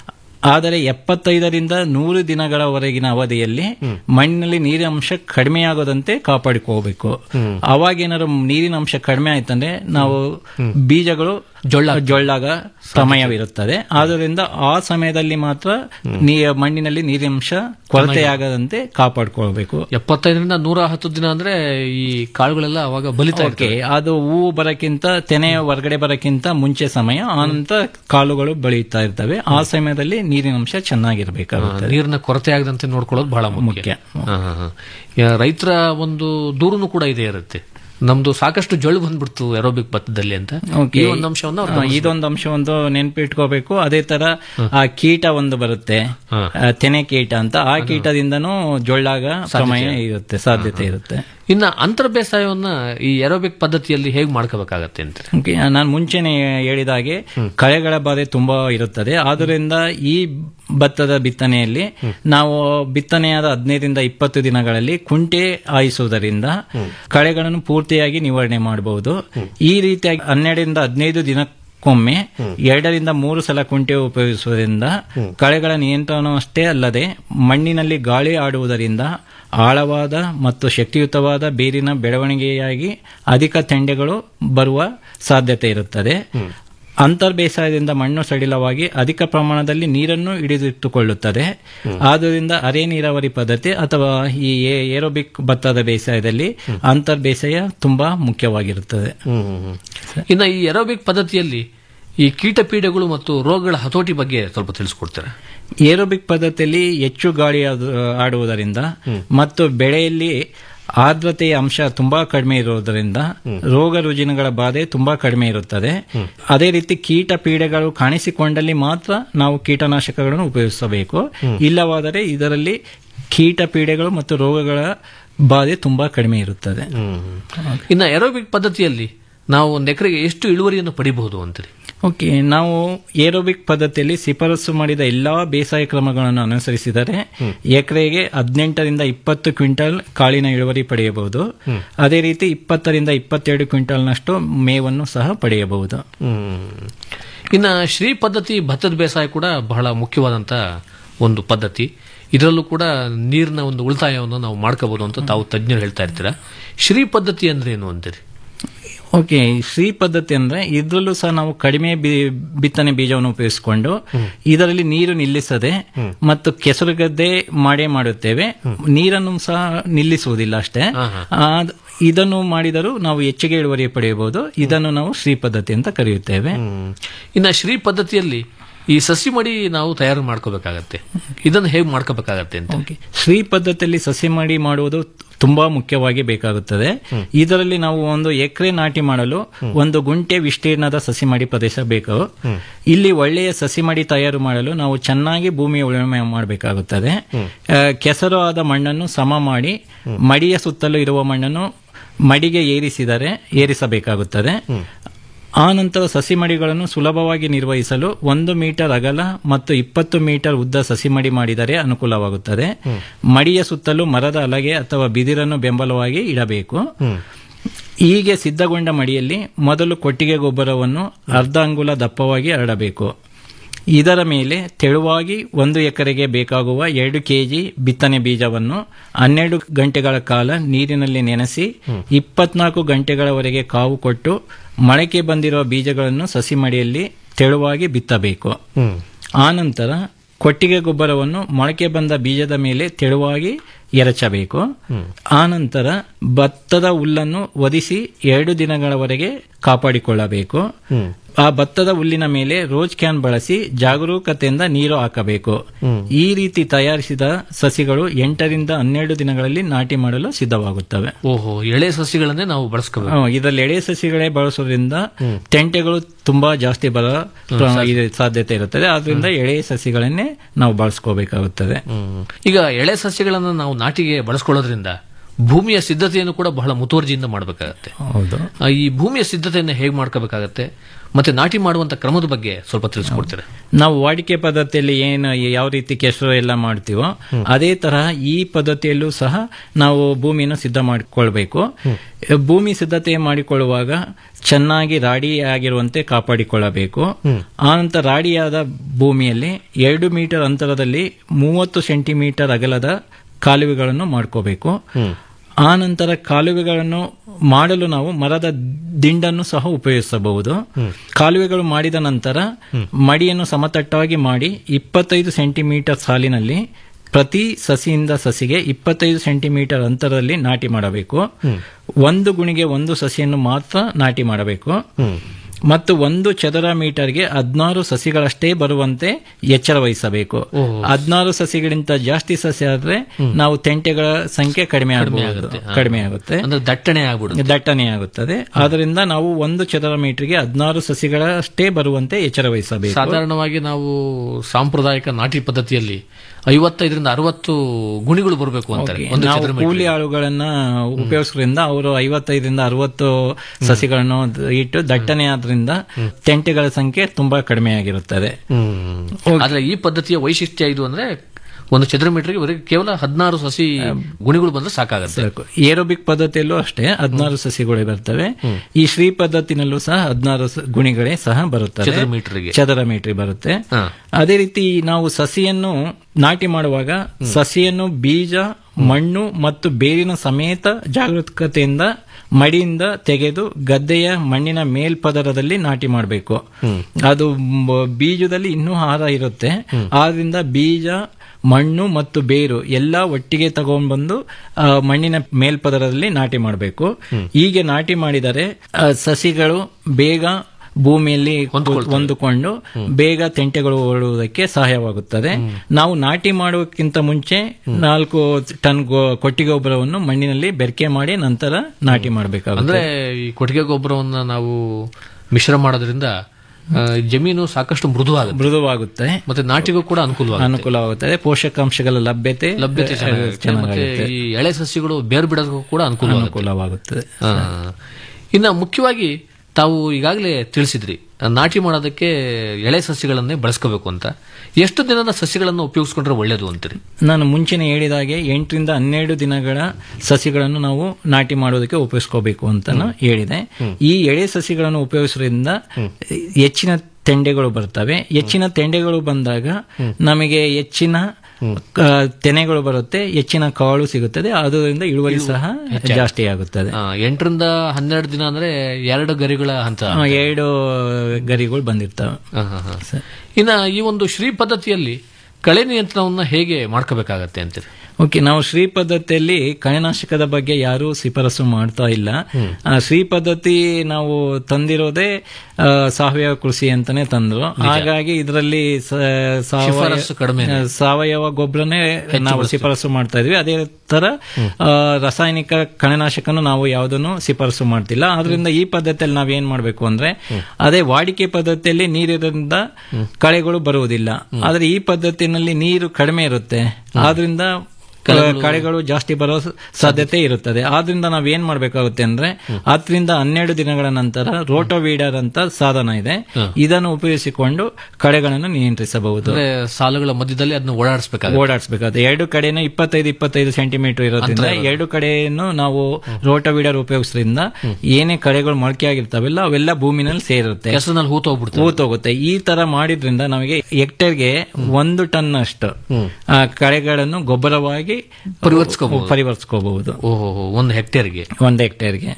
ಆದರೆ ಎಪ್ಪತ್ತೈದರಿಂದ ನೂರು ದಿನಗಳವರೆಗಿನ ಅವಧಿಯಲ್ಲಿ ಮಣ್ಣಿನಲ್ಲಿ ನೀರಿನ ಅಂಶ ಕಡಿಮೆಯಾಗದಂತೆ ಕಾಪಾಡಿಕೋಬೇಕು ಅವಾಗೇನಾದ್ರು ನೀರಿನ ಅಂಶ ಕಡಿಮೆ ಆಯ್ತಂದ್ರೆ ನಾವು ಬೀಜಗಳು ಜೊಳ್ಳ ಜೊಳ್ಳಾಗ ಸಮಯವಿರುತ್ತದೆ ಆದ್ದರಿಂದ ಆ ಸಮಯದಲ್ಲಿ ಮಾತ್ರ ನೀ ಮಣ್ಣಿನಲ್ಲಿ ನೀರಿನ ಅಂಶ ಕೊರತೆಯಾಗದಂತೆ ಕಾಪಾಡ್ಕೊಳ್ಬೇಕು ಎಪ್ಪತ್ತೈದರಿಂದ ನೂರ ಹತ್ತು ದಿನ ಅಂದ್ರೆ ಈ ಕಾಳುಗಳೆಲ್ಲ ಅವಾಗ ಬಲಿತಾ ಓಕೆ ಅದು ಹೂವು ಬರಕ್ಕಿಂತ ತೆನೆ ಹೊರಗಡೆ ಬರಕ್ಕಿಂತ ಮುಂಚೆ ಸಮಯ ಆನಂತರ ಕಾಳುಗಳು ಬೆಳೆಯುತ್ತಾ ಇರ್ತವೆ ಆ ಸಮಯದಲ್ಲಿ ನೀರಿನ ಅಂಶ ಚೆನ್ನಾಗಿರ್ಬೇಕಾಗುತ್ತೆ ನೀರಿನ ಕೊರತೆ ಆಗದಂತೆ ನೋಡ್ಕೊಳ್ಳೋದು ಬಹಳ ಮುಖ್ಯ ಹಾ, ಹಾ, ಹಾ. ಯಾ- ರೈತರ ಒಂದು ದೂರನು ಕೂಡ ಇದೆ ಇರುತ್ತೆ ನಮ್ದು ಸಾಕಷ್ಟು ಜೊಳ್ಳು ಬಂದ್ಬಿಡ್ತು ಏರೋಬಿಕ್ ಭತ್ತದಲ್ಲಿ ಅಂತ ಓಕೆ. ಈ ಒಂದು ಅಂಶವನ್ನು ಅವ್ರು ಆ, ಗಮನಿಸ್ಬೇಕು. ಇದೊಂದು ಅಂಶ ಒಂದು ನೆನ್ಪಿಟ್ಕೋಬೇಕು ಅದೇ ತರ ಆ ಕೀಟ ಒಂದು ಬರುತ್ತೆ ಆ, ತೆನೆ ಕೀಟ ಅಂತ ಆ ಕೀಟದಿಂದನೂ ಜೊಳ್ಳಾಗ ಸಮಯ ಇರುತ್ತೆ ಸಾಧ್ಯತೆ ಇರುತ್ತೆ ಇನ್ನ ಅಂತರ ಬೇಸಾಯವನ್ನ ಈ ಏರೋಬಿಕ್ ಪದ್ಧತಿಯಲ್ಲಿ ಹೇಗೆ ಮಾಡ್ಕೋಬೇಕಾಗತ್ತೆ ಅಂತ ಓಕೆ ನಾನು ಮುಂಚೆನೆ ಹೇಳಿದ ಹಾಗೆ ಕಳೆಗಳ ಬಾಧೆ ತುಂಬಾ ಇರುತ್ತದೆ ಆದ್ದರಿಂದ ಈ ಭತ್ತದ ಬಿತ್ತನೆಯಲ್ಲಿ ನಾವು ಬಿತ್ತನೆಯಾದ ಹದಿನೈದರಿಂದ ಇಪ್ಪತ್ತು ದಿನಗಳಲ್ಲಿ ಕುಂಟೆ ಹಾಯಿಸುವುದರಿಂದ ಕಳೆಗಳನ್ನು ಪೂರ್ತಿಯಾಗಿ ನಿವಾರಣೆ ಮಾಡಬಹುದು ಈ ರೀತಿಯಾಗಿ ಹನ್ನೆರಡರಿಂದ ಹದಿನೈದು ದಿನಕ್ಕೊಮ್ಮೆ ಎರಡರಿಂದ ಮೂರು ಸಲ ಕುಂಟೆ ಉಪಯೋಗಿಸುವುದರಿಂದ ಕಳೆಗಳ ನಿಯಂತ್ರಣವಷ್ಟೇ ಅಲ್ಲದೆ ಮಣ್ಣಿನಲ್ಲಿ ಗಾಳಿ ಆಡುವುದರಿಂದ ಆಳವಾದ ಮತ್ತು ಶಕ್ತಿಯುತವಾದ ಬೇರಿನ ಬೆಳವಣಿಗೆಯಾಗಿ ಅಧಿಕ ತೆಂಡೆಗಳು ಬರುವ ಸಾಧ್ಯತೆ ಇರುತ್ತದೆ ಅಂತರ್ ಬೇಸಾಯದಿಂದ ಮಣ್ಣು ಸಡಿಲವಾಗಿ ಅಧಿಕ ಪ್ರಮಾಣದಲ್ಲಿ ನೀರನ್ನು ಹಿಡಿದಿಟ್ಟುಕೊಳ್ಳುತ್ತದೆ ಆದ್ದರಿಂದ ಅರೆ ನೀರಾವರಿ ಪದ್ಧತಿ ಅಥವಾ ಈ ಏ- ಏರೋಬಿಕ್ ಭತ್ತದ ಬೇಸಾಯದಲ್ಲಿ ಅಂತರ್ ಬೇಸಾಯ ತುಂಬಾ ಮುಖ್ಯವಾಗಿರುತ್ತದೆ ಇನ್ನ ಈ ಏರೋಬಿಕ್ ಪದ್ಧತಿಯಲ್ಲಿ ಈ ಕೀಟ ಪೀಡೆಗಳು ಮತ್ತು ರೋಗಗಳ ಹತೋಟಿ ಬಗ್ಗೆ ಸ್ವಲ್ಪ ತಿಳಿಸ್ಕೊಡ್ತೀರಾ ಏರೋಬಿಕ್ ಪದ್ಧತಿಯಲ್ಲಿ ಹೆಚ್ಚು ಗಾಳಿ ಆದು- ಆಡುವುದರಿಂದ ಮತ್ತು ಬೆಳೆಯಲ್ಲಿ ಆರ್ದ್ರತೆಯ ಅಂಶ ತುಂಬಾ ಕಡಿಮೆ ಇರುವುದರಿಂದ ರೋಗ ರುಜಿನಗಳ ಬಾಧೆ ತುಂಬಾ ಕಡಿಮೆ ಇರುತ್ತದೆ ಅದೇ ರೀತಿ ಕೀಟ ಪೀಡೆಗಳು ಕಾಣಿಸಿಕೊಂಡಲ್ಲಿ ಮಾತ್ರ ನಾವು ಕೀಟನಾಶಕಗಳನ್ನು ಉಪಯೋಗಿಸಬೇಕು ಇಲ್ಲವಾದರೆ ಇದರಲ್ಲಿ ಕೀಟ ಪೀಡೆಗಳು ಮತ್ತು ರೋಗಗಳ ಬಾಧೆ ತುಂಬಾ ಕಡಿಮೆ ಇರುತ್ತದೆ ಇನ್ನ ಏರೋಬಿಕ್ ಪದ್ಧತಿಯಲ್ಲಿ ನಾವು ಒಂದು ಎಕರೆಗೆ ಎಷ್ಟು ಇಳುವರಿಯನ್ನು ಪಡಿಬಹುದು ಅಂತೀರಿ ಓಕೆ ನಾವು ಏರೋಬಿಕ್ ಪದ್ಧತಿಯಲ್ಲಿ ಶಿಫಾರಸು ಮಾಡಿದ ಎಲ್ಲಾ ಬೇಸಾಯ ಕ್ರಮಗಳನ್ನು ಅನುಸರಿಸಿದರೆ ಎಕರೆಗೆ ಹದಿನೆಂಟರಿಂದ ಇಪ್ಪತ್ತು ಕ್ವಿಂಟಲ್ ಕಾಳಿನ ಇಳುವರಿ ಪಡೆಯಬಹುದು ಅದೇ ರೀತಿ ಇಪ್ಪತ್ತರಿಂದ ಇಪ್ಪತ್ತೆರಡು ಕ್ವಿಂಟಲ್ನಷ್ಟು ಮೇವನ್ನು ಸಹ ಪಡೆಯಬಹುದು ಇನ್ನ ಶ್ರೀ ಪದ್ಧತಿ ಭತ್ತದ ಬೇಸಾಯ ಕೂಡ ಬಹಳ ಮುಖ್ಯವಾದಂತ ಒಂದು ಪದ್ಧತಿ ಇದರಲ್ಲೂ ಕೂಡ ನೀರಿನ ಒಂದು ಉಳಿತಾಯವನ್ನು ನಾವು ಮಾಡ್ಕೋಬಹುದು ಅಂತ ತಾವು ತಜ್ಞರು ಹೇಳ್ತಾ ಇರ್ತೀರಾ ಶ್ರೀ ಪದ್ಧತಿ ಅಂದ್ರೆ ಏನು ಅಂತೀರಿ ಓಕೆ ಶ್ರೀ ಪದ್ಧತಿ ಅಂದ್ರೆ ಇದರಲ್ಲೂ ಸಹ ನಾವು ಕಡಿಮೆ ಬಿ- ಬಿತ್ತನೆ ಬೀಜವನ್ನು ಉಪಯೋಗಿಸಿಕೊಂಡು ಇದರಲ್ಲಿ ನೀರು ನಿಲ್ಲಿಸದೆ ಮತ್ತು ಕೆಸರು ಗದ್ದೆ ಮಾಡೇ ಮಾಡುತ್ತೇವೆ ನೀರನ್ನು ಸಹ ನಿಲ್ಲಿಸುವುದಿಲ್ಲ ಅಷ್ಟೇ ಆದ್- ಇದನ್ನು ಮಾಡಿದರೂ ನಾವು ಹೆಚ್ಚಿಗೆ ಇಳುವರಿ ಪಡೆಯಬಹುದು ಇದನ್ನು ನಾವು ಶ್ರೀ ಪದ್ಧತಿ ಅಂತ ಕರೆಯುತ್ತೇವೆ ಇನ್ನ ಶ್ರೀ ಪದ್ಧತಿಯಲ್ಲಿ ಈ ಸಸಿ ಮಡಿ ನಾವು ತಯಾರು ಮಾಡ್ಕೋಬೇಕಾಗತ್ತೆ ಇದನ್ನು ಹೇಗೆ ಮಾಡ್ಕೋಬೇಕಾಗತ್ತೆ ಅಂತ ಶ್ರೀ ಪದ್ಧತಿಯಲ್ಲಿ ಸಸಿ ಮಾಡಿ ಮಾಡುವುದು ತುಂಬಾ ಮುಖ್ಯವಾಗಿ ಬೇಕಾಗುತ್ತದೆ ಇದರಲ್ಲಿ ನಾವು ಒಂದು ಎಕರೆ ನಾಟಿ ಮಾಡಲು ಒಂದು ಗುಂಟೆ ವಿಸ್ತೀರ್ಣದ ಸಸಿ ಮಡಿ ಪ್ರದೇಶ ಬೇಕು ಇಲ್ಲಿ ಒಳ್ಳೆಯ ಸಸಿ ಮಡಿ ತಯಾರು ಮಾಡಲು ನಾವು ಚೆನ್ನಾಗಿ ಭೂಮಿಯ ಉಳುಮೆ ಮಾಡಬೇಕಾಗುತ್ತದೆ ಆ, ಕೆಸರು ಆದ ಮಣ್ಣನ್ನು ಸಮ ಮಾಡಿ ಮಡಿಯ ಸುತ್ತಲೂ ಇರುವ ಮಣ್ಣನ್ನು ಮಡಿಗೆ ಏರಿಸಿದರೆ ಏರಿಸಬೇಕಾಗುತ್ತದೆ ಆ ನಂತರ ಸಸಿ ಮಡಿಗಳನ್ನು ಸುಲಭವಾಗಿ ನಿರ್ವಹಿಸಲು ಒಂದು ಮೀಟರ್ ಅಗಲ ಮತ್ತು ಇಪ್ಪತ್ತು ಮೀಟರ್ ಉದ್ದ ಸಸಿ ಮಡಿ ಮಾಡಿದರೆ ಅನುಕೂಲವಾಗುತ್ತದೆ ಮಡಿಯ ಸುತ್ತಲೂ ಮರದ ಹಲಗೆ ಅಥವಾ ಬಿದಿರನ್ನು ಬೆಂಬಲವಾಗಿ ಇಡಬೇಕು ಹೀಗೆ ಸಿದ್ಧಗೊಂಡ ಮಡಿಯಲ್ಲಿ ಮೊದಲು ಕೊಟ್ಟಿಗೆ ಗೊಬ್ಬರವನ್ನು ಅರ್ಧ ಅಂಗುಲ ದಪ್ಪವಾಗಿ ಹರಡಬೇಕು ಇದರ ಮೇಲೆ ತೆಳುವಾಗಿ ಒಂದು ಎಕರೆಗೆ ಬೇಕಾಗುವ ಎರಡು ಕೆಜಿ ಬಿತ್ತನೆ ಬೀಜವನ್ನು ಹನ್ನೆರಡು ಗಂಟೆಗಳ ಕಾಲ ನೀರಿನಲ್ಲಿ ನೆನೆಸಿ ಇಪ್ಪತ್ನಾಲ್ಕು ಗಂಟೆಗಳವರೆಗೆ ಕಾವು ಕೊಟ್ಟು ಮೊಳಕೆ ಬಂದಿರುವ ಬೀಜಗಳನ್ನು ಸಸಿ ಮಡಿಯಲ್ಲಿ ತೆಳುವಾಗಿ ಬಿತ್ತಬೇಕು ಆನಂತರ ಕೊಟ್ಟಿಗೆ ಗೊಬ್ಬರವನ್ನು ಮೊಳಕೆ ಬಂದ ಬೀಜದ ಮೇಲೆ ತೆಳುವಾಗಿ ಎರಚಬೇಕು ಆನಂತರ ಭತ್ತದ ಹುಲ್ಲನ್ನು ಒದಿಸಿ ಎರಡು ದಿನಗಳವರೆಗೆ ಕಾಪಾಡಿಕೊಳ್ಳಬೇಕು ಆ ಭತ್ತದ ಹುಲ್ಲಿನ ಮೇಲೆ ರೋಜ್ ಕ್ಯಾನ್ ಬಳಸಿ ಜಾಗರೂಕತೆಯಿಂದ ನೀರು ಹಾಕಬೇಕು ಈ ರೀತಿ ತಯಾರಿಸಿದ ಸಸಿಗಳು ಎಂಟರಿಂದ ಹನ್ನೆರಡು ದಿನಗಳಲ್ಲಿ ನಾಟಿ ಮಾಡಲು ಸಿದ್ಧವಾಗುತ್ತವೆ ಓಹೋ ಎಳೆ ಸಸಿಗಳನ್ನೇ ನಾವು ಬಳಸ್ಕೋಬೇಕು ಹ್ಮ್, ಇದರಲ್ಲಿ ಎಳೆ ಸಸಿಗಳೇ ಬಳಸೋದ್ರಿಂದ ತೆಂಟೆಗಳು ತುಂಬಾ ಜಾಸ್ತಿ ಬರೋ ಪ್ರ- ಇದು ಸಾಧ್ಯತೆ ಇರುತ್ತದೆ ಆದ್ರಿಂದ ಎಳೆ ಸಸಿಗಳನ್ನೇ ನಾವು ಬಳಸ್ಕೋಬೇಕಾಗುತ್ತದೆ ಈಗ ಎಳೆ ಸಸ್ಯಗಳನ್ನು ನಾವು ನಾಟಿಗೆ ಬಳಸ್ಕೊಳ್ಳೋದ್ರಿಂದ ಭೂಮಿಯ ಸಿದ್ಧತೆಯನ್ನು ಕೂಡ ಬಹಳ ಮುತುವರ್ಜಿಯಿಂದ ಮಾಡಬೇಕಾಗತ್ತೆ ಹೌದು ಈ ಭೂಮಿಯ ಸಿದ್ಧತೆಯನ್ನು ಹೇಗೆ ಮಾಡ್ಕೋಬೇಕಾಗತ್ತೆ ಮತ್ತೆ ನಾಟಿ ಮಾಡುವಂತ ಕ್ರಮದ ಬಗ್ಗೆ ಸ್ವಲ್ಪ ತಿಳಿಸ್ಕೊಡ್ತೀರಾ ನಾವು ವಾಡಿಕೆ ಪದ್ಧತಿಯಲ್ಲಿ ಏನು ಯಾವ ರೀತಿ ಕೆಸರು ಎಲ್ಲ ಮಾಡ್ತೀವೋ ಅದೇ ತರಹ ಈ ಪದ್ಧತಿಯಲ್ಲೂ ಸಹ ನಾವು ಭೂಮಿಯನ್ನು ಸಿದ್ಧ ಮಾಡಿಕೊಳ್ಬೇಕು ಭೂಮಿ ಸಿದ್ಧತೆ ಮಾಡಿಕೊಳ್ಳುವಾಗ ಚೆನ್ನಾಗಿ ರಾಡಿ ಆಗಿರುವಂತೆ ಕಾಪಾಡಿಕೊಳ್ಳಬೇಕು ಆನಂತರ ರಾಡಿಯಾದ ಭೂಮಿಯಲ್ಲಿ ಎರಡು ಮೀಟರ್ ಅಂತರದಲ್ಲಿ ಮೂವತ್ತು ಸೆಂಟಿಮೀಟರ್ ಅಗಲದ ಕಾಲುವೆಗಳನ್ನು ಮಾಡ್ಕೋಬೇಕು ಆನಂತರ ಕಾಲುವೆಗಳನ್ನು ಮಾಡಲು ನಾವು ಮರದ ದಿಂಡನ್ನು ಸಹ ಉಪಯೋಗಿಸಬಹುದು ಕಾಲುವೆಗಳು ಮಾಡಿದ ನಂತರ ಮಡಿಯನ್ನು ಸಮತಟ್ಟಾಗಿ ಮಾಡಿ ಇಪ್ಪತ್ತೈದು ಸೆಂಟಿಮೀಟರ್ ಸಾಲಿನಲ್ಲಿ ಪ್ರತಿ ಸಸಿಯಿಂದ ಸಸಿಗೆ ಇಪ್ಪತ್ತೈದು ಸೆಂಟಿಮೀಟರ್ ಅಂತರದಲ್ಲಿ ನಾಟಿ ಮಾಡಬೇಕು ಒಂದು ಗುಣಿಗೆ ಒಂದು ಸಸಿಯನ್ನು ಮಾತ್ರ ನಾಟಿ ಮಾಡಬೇಕು ಮತ್ತು ಒಂದು ಚದರ ಮೀಟರ್ಗೆ ಹದಿನಾರು ಸಸಿಗಳಷ್ಟೇ ಬರುವಂತೆ ಎಚ್ಚರ ವಹಿಸಬೇಕು ಹದಿನಾರು ಸಸಿಗಳಿಂದ ಜಾಸ್ತಿ ಸಸಿ ಆದ್ರೆ ನಾವು ತೆಂಟೆಗಳ ಸಂಖ್ಯೆ ಕಡಿಮೆ ಆಗಬಹುದು ಕಡಿಮೆ ಆಗುತ್ತೆ ಅಂದ್ರೆ ದಟ್ಟಣೆ ಆಗ್ಬಿಡುತ್ತೆ ದಟ್ಟಣೆ ಆಗುತ್ತದೆ ಆದ್ರಿಂದ ನಾವು ಒಂದು ಚದರ ಮೀಟರ್ಗೆ ಹದಿನಾರು ಸಸಿಗಳಷ್ಟೇ ಬರುವಂತೆ ಎಚ್ಚರ ವಹಿಸಬೇಕು ಸಾಧಾರಣವಾಗಿ ನಾವು ಸಾಂಪ್ರದಾಯಿಕ ನಾಟಿ ಪದ್ಧತಿಯಲ್ಲಿ ಐವತ್ತೈದರಿಂದ ಅರವತ್ತು ಗುಣಿಗಳು ಬರಬೇಕು ಅಂತಾರೆ ಒಂದು ನಾವು ಚದರ ಕೂಲಿ ಆಳುಗಳನ್ನ ಉಪಯೋಗಿಸೋದ್ರಿಂದ ಅವರು ಐವತ್ತೈದರಿಂದ ಅರವತ್ತು ಸಸಿಗಳನ್ನು ಇಟ್ಟು ದಟ್ಟಣೆ ಆದ್ರಿಂದ ತೆಂಟೆಗಳ ಸಂಖ್ಯೆ ತುಂಬಾ ಕಡಿಮೆ ಆಗಿರುತ್ತದೆ ಆದ್ರೆ ಈ ಪದ್ಧತಿಯ ವೈಶಿಷ್ಟ್ಯ ಇದು ಅಂದ್ರೆ ಒಂದು ಚದರ ಮೀಟರ್ಗೆ ಬರೀ ಕೇವಲ ಹದಿನಾರು ಸಸಿ ಗುಣಿಗಳು ಬಂದ್ರೆ ಸಾಕಾಗುತ್ತೆ ಏರೋಬಿಕ್ ಪದ್ಧತಿಯಲ್ಲೂ ಅಷ್ಟೇ ಹದಿನಾರು ಸಸಿಗಳು ಬರ್ತವೆ ಈ ಶ್ರೀ ಪದ್ಧತಿನಲ್ಲೂ ಸಹ ಹದಿನಾರು ಗುಣಿಗಳೇ ಸಹ ಬರುತ್ತವೆ ಚದರ ಮೀಟರ್ಗೆ. ಚದರ ಮೀಟರ್ ಬರುತ್ತೆ ಅದೇ ರೀತಿ ನಾವು ಸಸಿಯನ್ನು ನಾಟಿ ಮಾಡುವಾಗ ಸಸಿಯನ್ನು ಬೀಜ ಮಣ್ಣು ಮತ್ತು ಬೇರಿನ ಸಮೇತ ಜಾಗರೂಕತೆಯಿಂದ ಮಡಿಯಿಂದ ತೆಗೆದು ಗದ್ದೆಯ ಮಣ್ಣಿನ ಮೇಲ್ಪದರದಲ್ಲಿ ನಾಟಿ ಮಾಡಬೇಕು ಅದು ಮ- ಬೀಜದಲ್ಲಿ ಇನ್ನೂ ಹಾರ ಇರುತ್ತೆ ಆದ್ರಿಂದ ಬೀಜ ಮಣ್ಣು ಮತ್ತು ಬೇರು ಎಲ್ಲ ಒಟ್ಟಿಗೆ ತಗೊಂಡ್ಬಂದು ಆ, ಮಣ್ಣಿನ ಮೇಲ್ಪದರದಲ್ಲಿ ನಾಟಿ ಮಾಡಬೇಕು ಹೀಗೆ ನಾಟಿ ಮಾಡಿದರೆ ಆ, ಸಸಿಗಳು ಬೇಗ ಭೂಮಿಯಲ್ಲಿ ಹೊಂದಿಕೊಂಡು ಬೇಗ ತೆಂಟೆಗಳು ಹೊರಡುವುದಕ್ಕೆ ಸಹಾಯವಾಗುತ್ತದೆ ನಾವು ನಾಟಿ ಮಾಡುವಕ್ಕಿಂತ ಮುಂಚೆ ನಾಲ್ಕು ಟನ್ ಗೋ- ಕೊಟ್ಟಿಗೆ ಗೊಬ್ಬರವನ್ನು ಮಣ್ಣಿನಲ್ಲಿ ಬೆರಕೆ ಮಾಡಿ ನಂತರ ನಾಟಿ ಮಾಡಬೇಕಾಗುತ್ತೆ ಅಂದ್ರೆ ಈ ಕೊಟ್ಟಿಗೆ ಗೊಬ್ಬರವನ್ನ ನಾವು ಮಿಶ್ರ ಮಾಡೋದ್ರಿಂದ ಆ, ಜಮೀನು ಸಾಕಷ್ಟು ಮೃದುವಾಗುತ್ತೆ ಮೃದುವಾಗುತ್ತೆ ಮತ್ತೆ ನಾಟಿಗೂ ಕೂಡ ಅನುಕೂಲವಾಗುತ್ತೆ ಅನುಕೂಲವಾಗುತ್ತದೆ ಪೋಷಕಾಂಶಗಳ ಲಭ್ಯತೆ ಲಭ್ಯತೆ ಚೆನ್ನಾಗಿರುತ್ತೆ. ಮತ್ತೆ ಈ ಎಳೆ ಸಸ್ಯಗಳು ಬೇರು ಬಿಡೋದಕ್ಕೂ ಕೂಡ ಅನುಕೂಲ ಅನುಕೂಲವಾಗುತ್ತದೆ ಇನ್ನ ಮುಖ್ಯವಾಗಿ ತಾವು ಈಗಾಗಲೇ ತಿಳಿಸಿದ್ರಿ ನಾಟಿ ಮಾಡೋದಕ್ಕೆ ಎಳೆ ಸಸ್ಯಗಳನ್ನೇ ಬಳಸ್ಕೋಬೇಕು ಅಂತ ಎಷ್ಟು ದಿನದ ಸಸ್ಯಗಳನ್ನು ಉಪಯೋಗಿಸ್ಕೊಂಡ್ರೆ ಒಳ್ಳೇದು ಅಂತೀರಿ ನಾನು ಮುಂಚೆನೆ ಹೇಳಿದಾಗೆ ಎಂಟರಿಂದ ಹನ್ನೆರಡು ದಿನಗಳ ಸಸಿಗಳನ್ನು ನಾವು ನಾಟಿ ಮಾಡೋದಕ್ಕೆ ಉಪಯೋಗಿಸ್ಕೋಬೇಕು ಅಂತ ಹೇಳಿದೆ ಈ ಎಳೆ ಸಸಿಗಳನ್ನು ಉಪಯೋಗಿಸೋದ್ರಿಂದ ಹೆಚ್ಚಿನ ತೆಂಡೆಗಳು ಬರ್ತವೆ ಹೆಚ್ಚಿನ ತೆಂಡೆಗಳು ಬಂದಾಗ ನಮಗೆ ಹೆಚ್ಚಿನ ಆ, ತೆನೆಗಳು ಬರುತ್ತೆ ಹೆಚ್ಚಿನ ಕಾಳು ಸಿಗುತ್ತದೆ ಅದರಿಂದ ಇಳುವರಿ ಸಹ ಜಾಸ್ತಿ ಆಗುತ್ತದೆ ಆ, ಎಂಟರಿಂದ ಹನ್ನೆರಡು ದಿನ ಅಂದ್ರೆ ಎರಡು ಗರಿಗಳ ಹಂತ ಆ, ಎರಡು ಗರಿಗಳು ಬಂದಿರ್ತವೆ ಆ, ಹಾ, ಹಾ. ಇನ್ನ ಈ ಒಂದು ಶ್ರೀ ಪದ್ಧತಿಯಲ್ಲಿ ಕಳೆ ನಿಯಂತ್ರಣವನ್ನ ಹೇಗೆ ಮಾಡ್ಕೋಬೇಕಾಗತ್ತೆ ಅಂತೀರಿ ಓಕೆ ನಾವು ಶ್ರೀ ಪದ್ಧತಿಯಲ್ಲಿ ಕಳೆನಾಶಕದ ಬಗ್ಗೆ ಯಾರೂ ಶಿಫಾರಸು ಮಾಡ್ತಾ ಇಲ್ಲ ಆ, ಶ್ರೀ ಪದ್ಧತಿ ನಾವು ತಂದಿರೋದೇ ಆ, ಸಾವಯವ ಕೃಷಿ ಅಂತಾನೆ ತಂದ್ರು ಹಾಗಾಗಿ ಇದರಲ್ಲಿ ಸ- ಸಾವಯವ- ಶಿಫಾರಸು ಕಡಿಮೆನೆ. ಆ, ಸಾವಯವ ಗೊಬ್ಬರನೇ ನಾವು ಶಿಫಾರಸು ಮಾಡ್ತಾ ಇದ್ವಿ ಅದೇ ತರ ಆ, ರಾಸಾಯನಿಕ ಕಳೆನಾಶಕನು ನಾವು ಯಾವುದನ್ನು ಶಿಫಾರಸು ಮಾಡ್ತಿಲ್ಲ ಆದ್ರಿಂದ ಈ ಪದ್ಧತಿಯಲ್ಲಿ ನಾವೇನ್ ಮಾಡ್ಬೇಕು ಅಂದ್ರೆ ಅದೇ ವಾಡಿಕೆ ಪದ್ಧತಿಯಲ್ಲಿ ನೀರಿರೋದ್ರಿಂದ ಕಳೆಗಳು ಬರುವುದಿಲ್ಲ ಆದ್ರೆ ಈ ಪದ್ಧತಿನಲ್ಲಿ ನೀರು ಕಡಿಮೆ ಇರುತ್ತೆ ಆದ್ರಿಂದ ಕಳೆಗಳು- ಕಳೆಗಳು ಜಾಸ್ತಿ ಬರೋ ಸ- ಸಾಧ್ಯತೆ ಇರುತ್ತದೆ ಆದ್ರಿಂದ ನಾವ್ ಏನ್ ಮಾಡ್ಬೇಕಾಗುತ್ತೆ ಅಂದ್ರೆ ಹತ್ತರಿಂದ ಹನ್ನೆರಡು ದಿನಗಳ ನಂತರ ರೋಟೋವೀಡರ್ ಅಂತ ಸಾಧನ ಇದೆ ಇದನ್ನು ಉಪಯೋಗಿಸಿಕೊಂಡು ಕಳೆಗಳನ್ನು ನಿಯಂತ್ರಿಸಬಹುದು ಅಂದ್ರೆ ಸಾಲುಗಳ ಮಧ್ಯದಲ್ಲಿ ಅದನ್ನ ಓಡಾಡಿಸಬೇಕಾಗುತ್ತೆ ಓಡಾಡಿಸಬೇಕಾಗುತ್ತೆ ಎರಡು ಕಡೆನೂ ಇಪ್ಪತ್ತೈದು ಇಪ್ಪತ್ತೈದು ಸೆಂಟಿಮೀಟರ್ ಇರೋದ್ರಿಂದ ಅಂತರ ಇರೋದು. ಎರಡು ಕಡೆಯನ್ನು ನಾವು ರೋಟೋವೀಡರ್ ಉಪಯೋಗಿಸೋದ್ರಿಂದ ಏನೇ ಕಳೆಗಳು ಮೊಳಕೆ ಆಗಿರ್ತಾವೆಲ್ಲ ಅವೆಲ್ಲ ಭೂಮಿನಲ್ಲಿ ಸೇರುತ್ತೆ ಕೆಸರಿನಲ್ಲಿ ಹೂತೋಗ್ಬಿಡ್ತವೆ ಹೂತೋಗುತ್ತೆ ಈ ತರ ಮಾಡಿದ್ರಿಂದ ನಮಗೆ ಹೆಕ್ಟೇರ್ಗೆ ಒಂದು ಟನ್ ಅಷ್ಟು ಆ ಕಳೆಗಳನ್ನು ಗೊಬ್ಬರವಾಗಿ ಪರಿವರ್ತಿಸ್ಕೋಬಹುದು. ಪರಿವರ್ತಿಸ್ಕೋಬಹುದು ಓಹೋ ಒಂದು ಹೆಕ್ಟೇರ್ಗೆ ಒಂದು ಹೆಕ್ಟೇರ್ಗೆ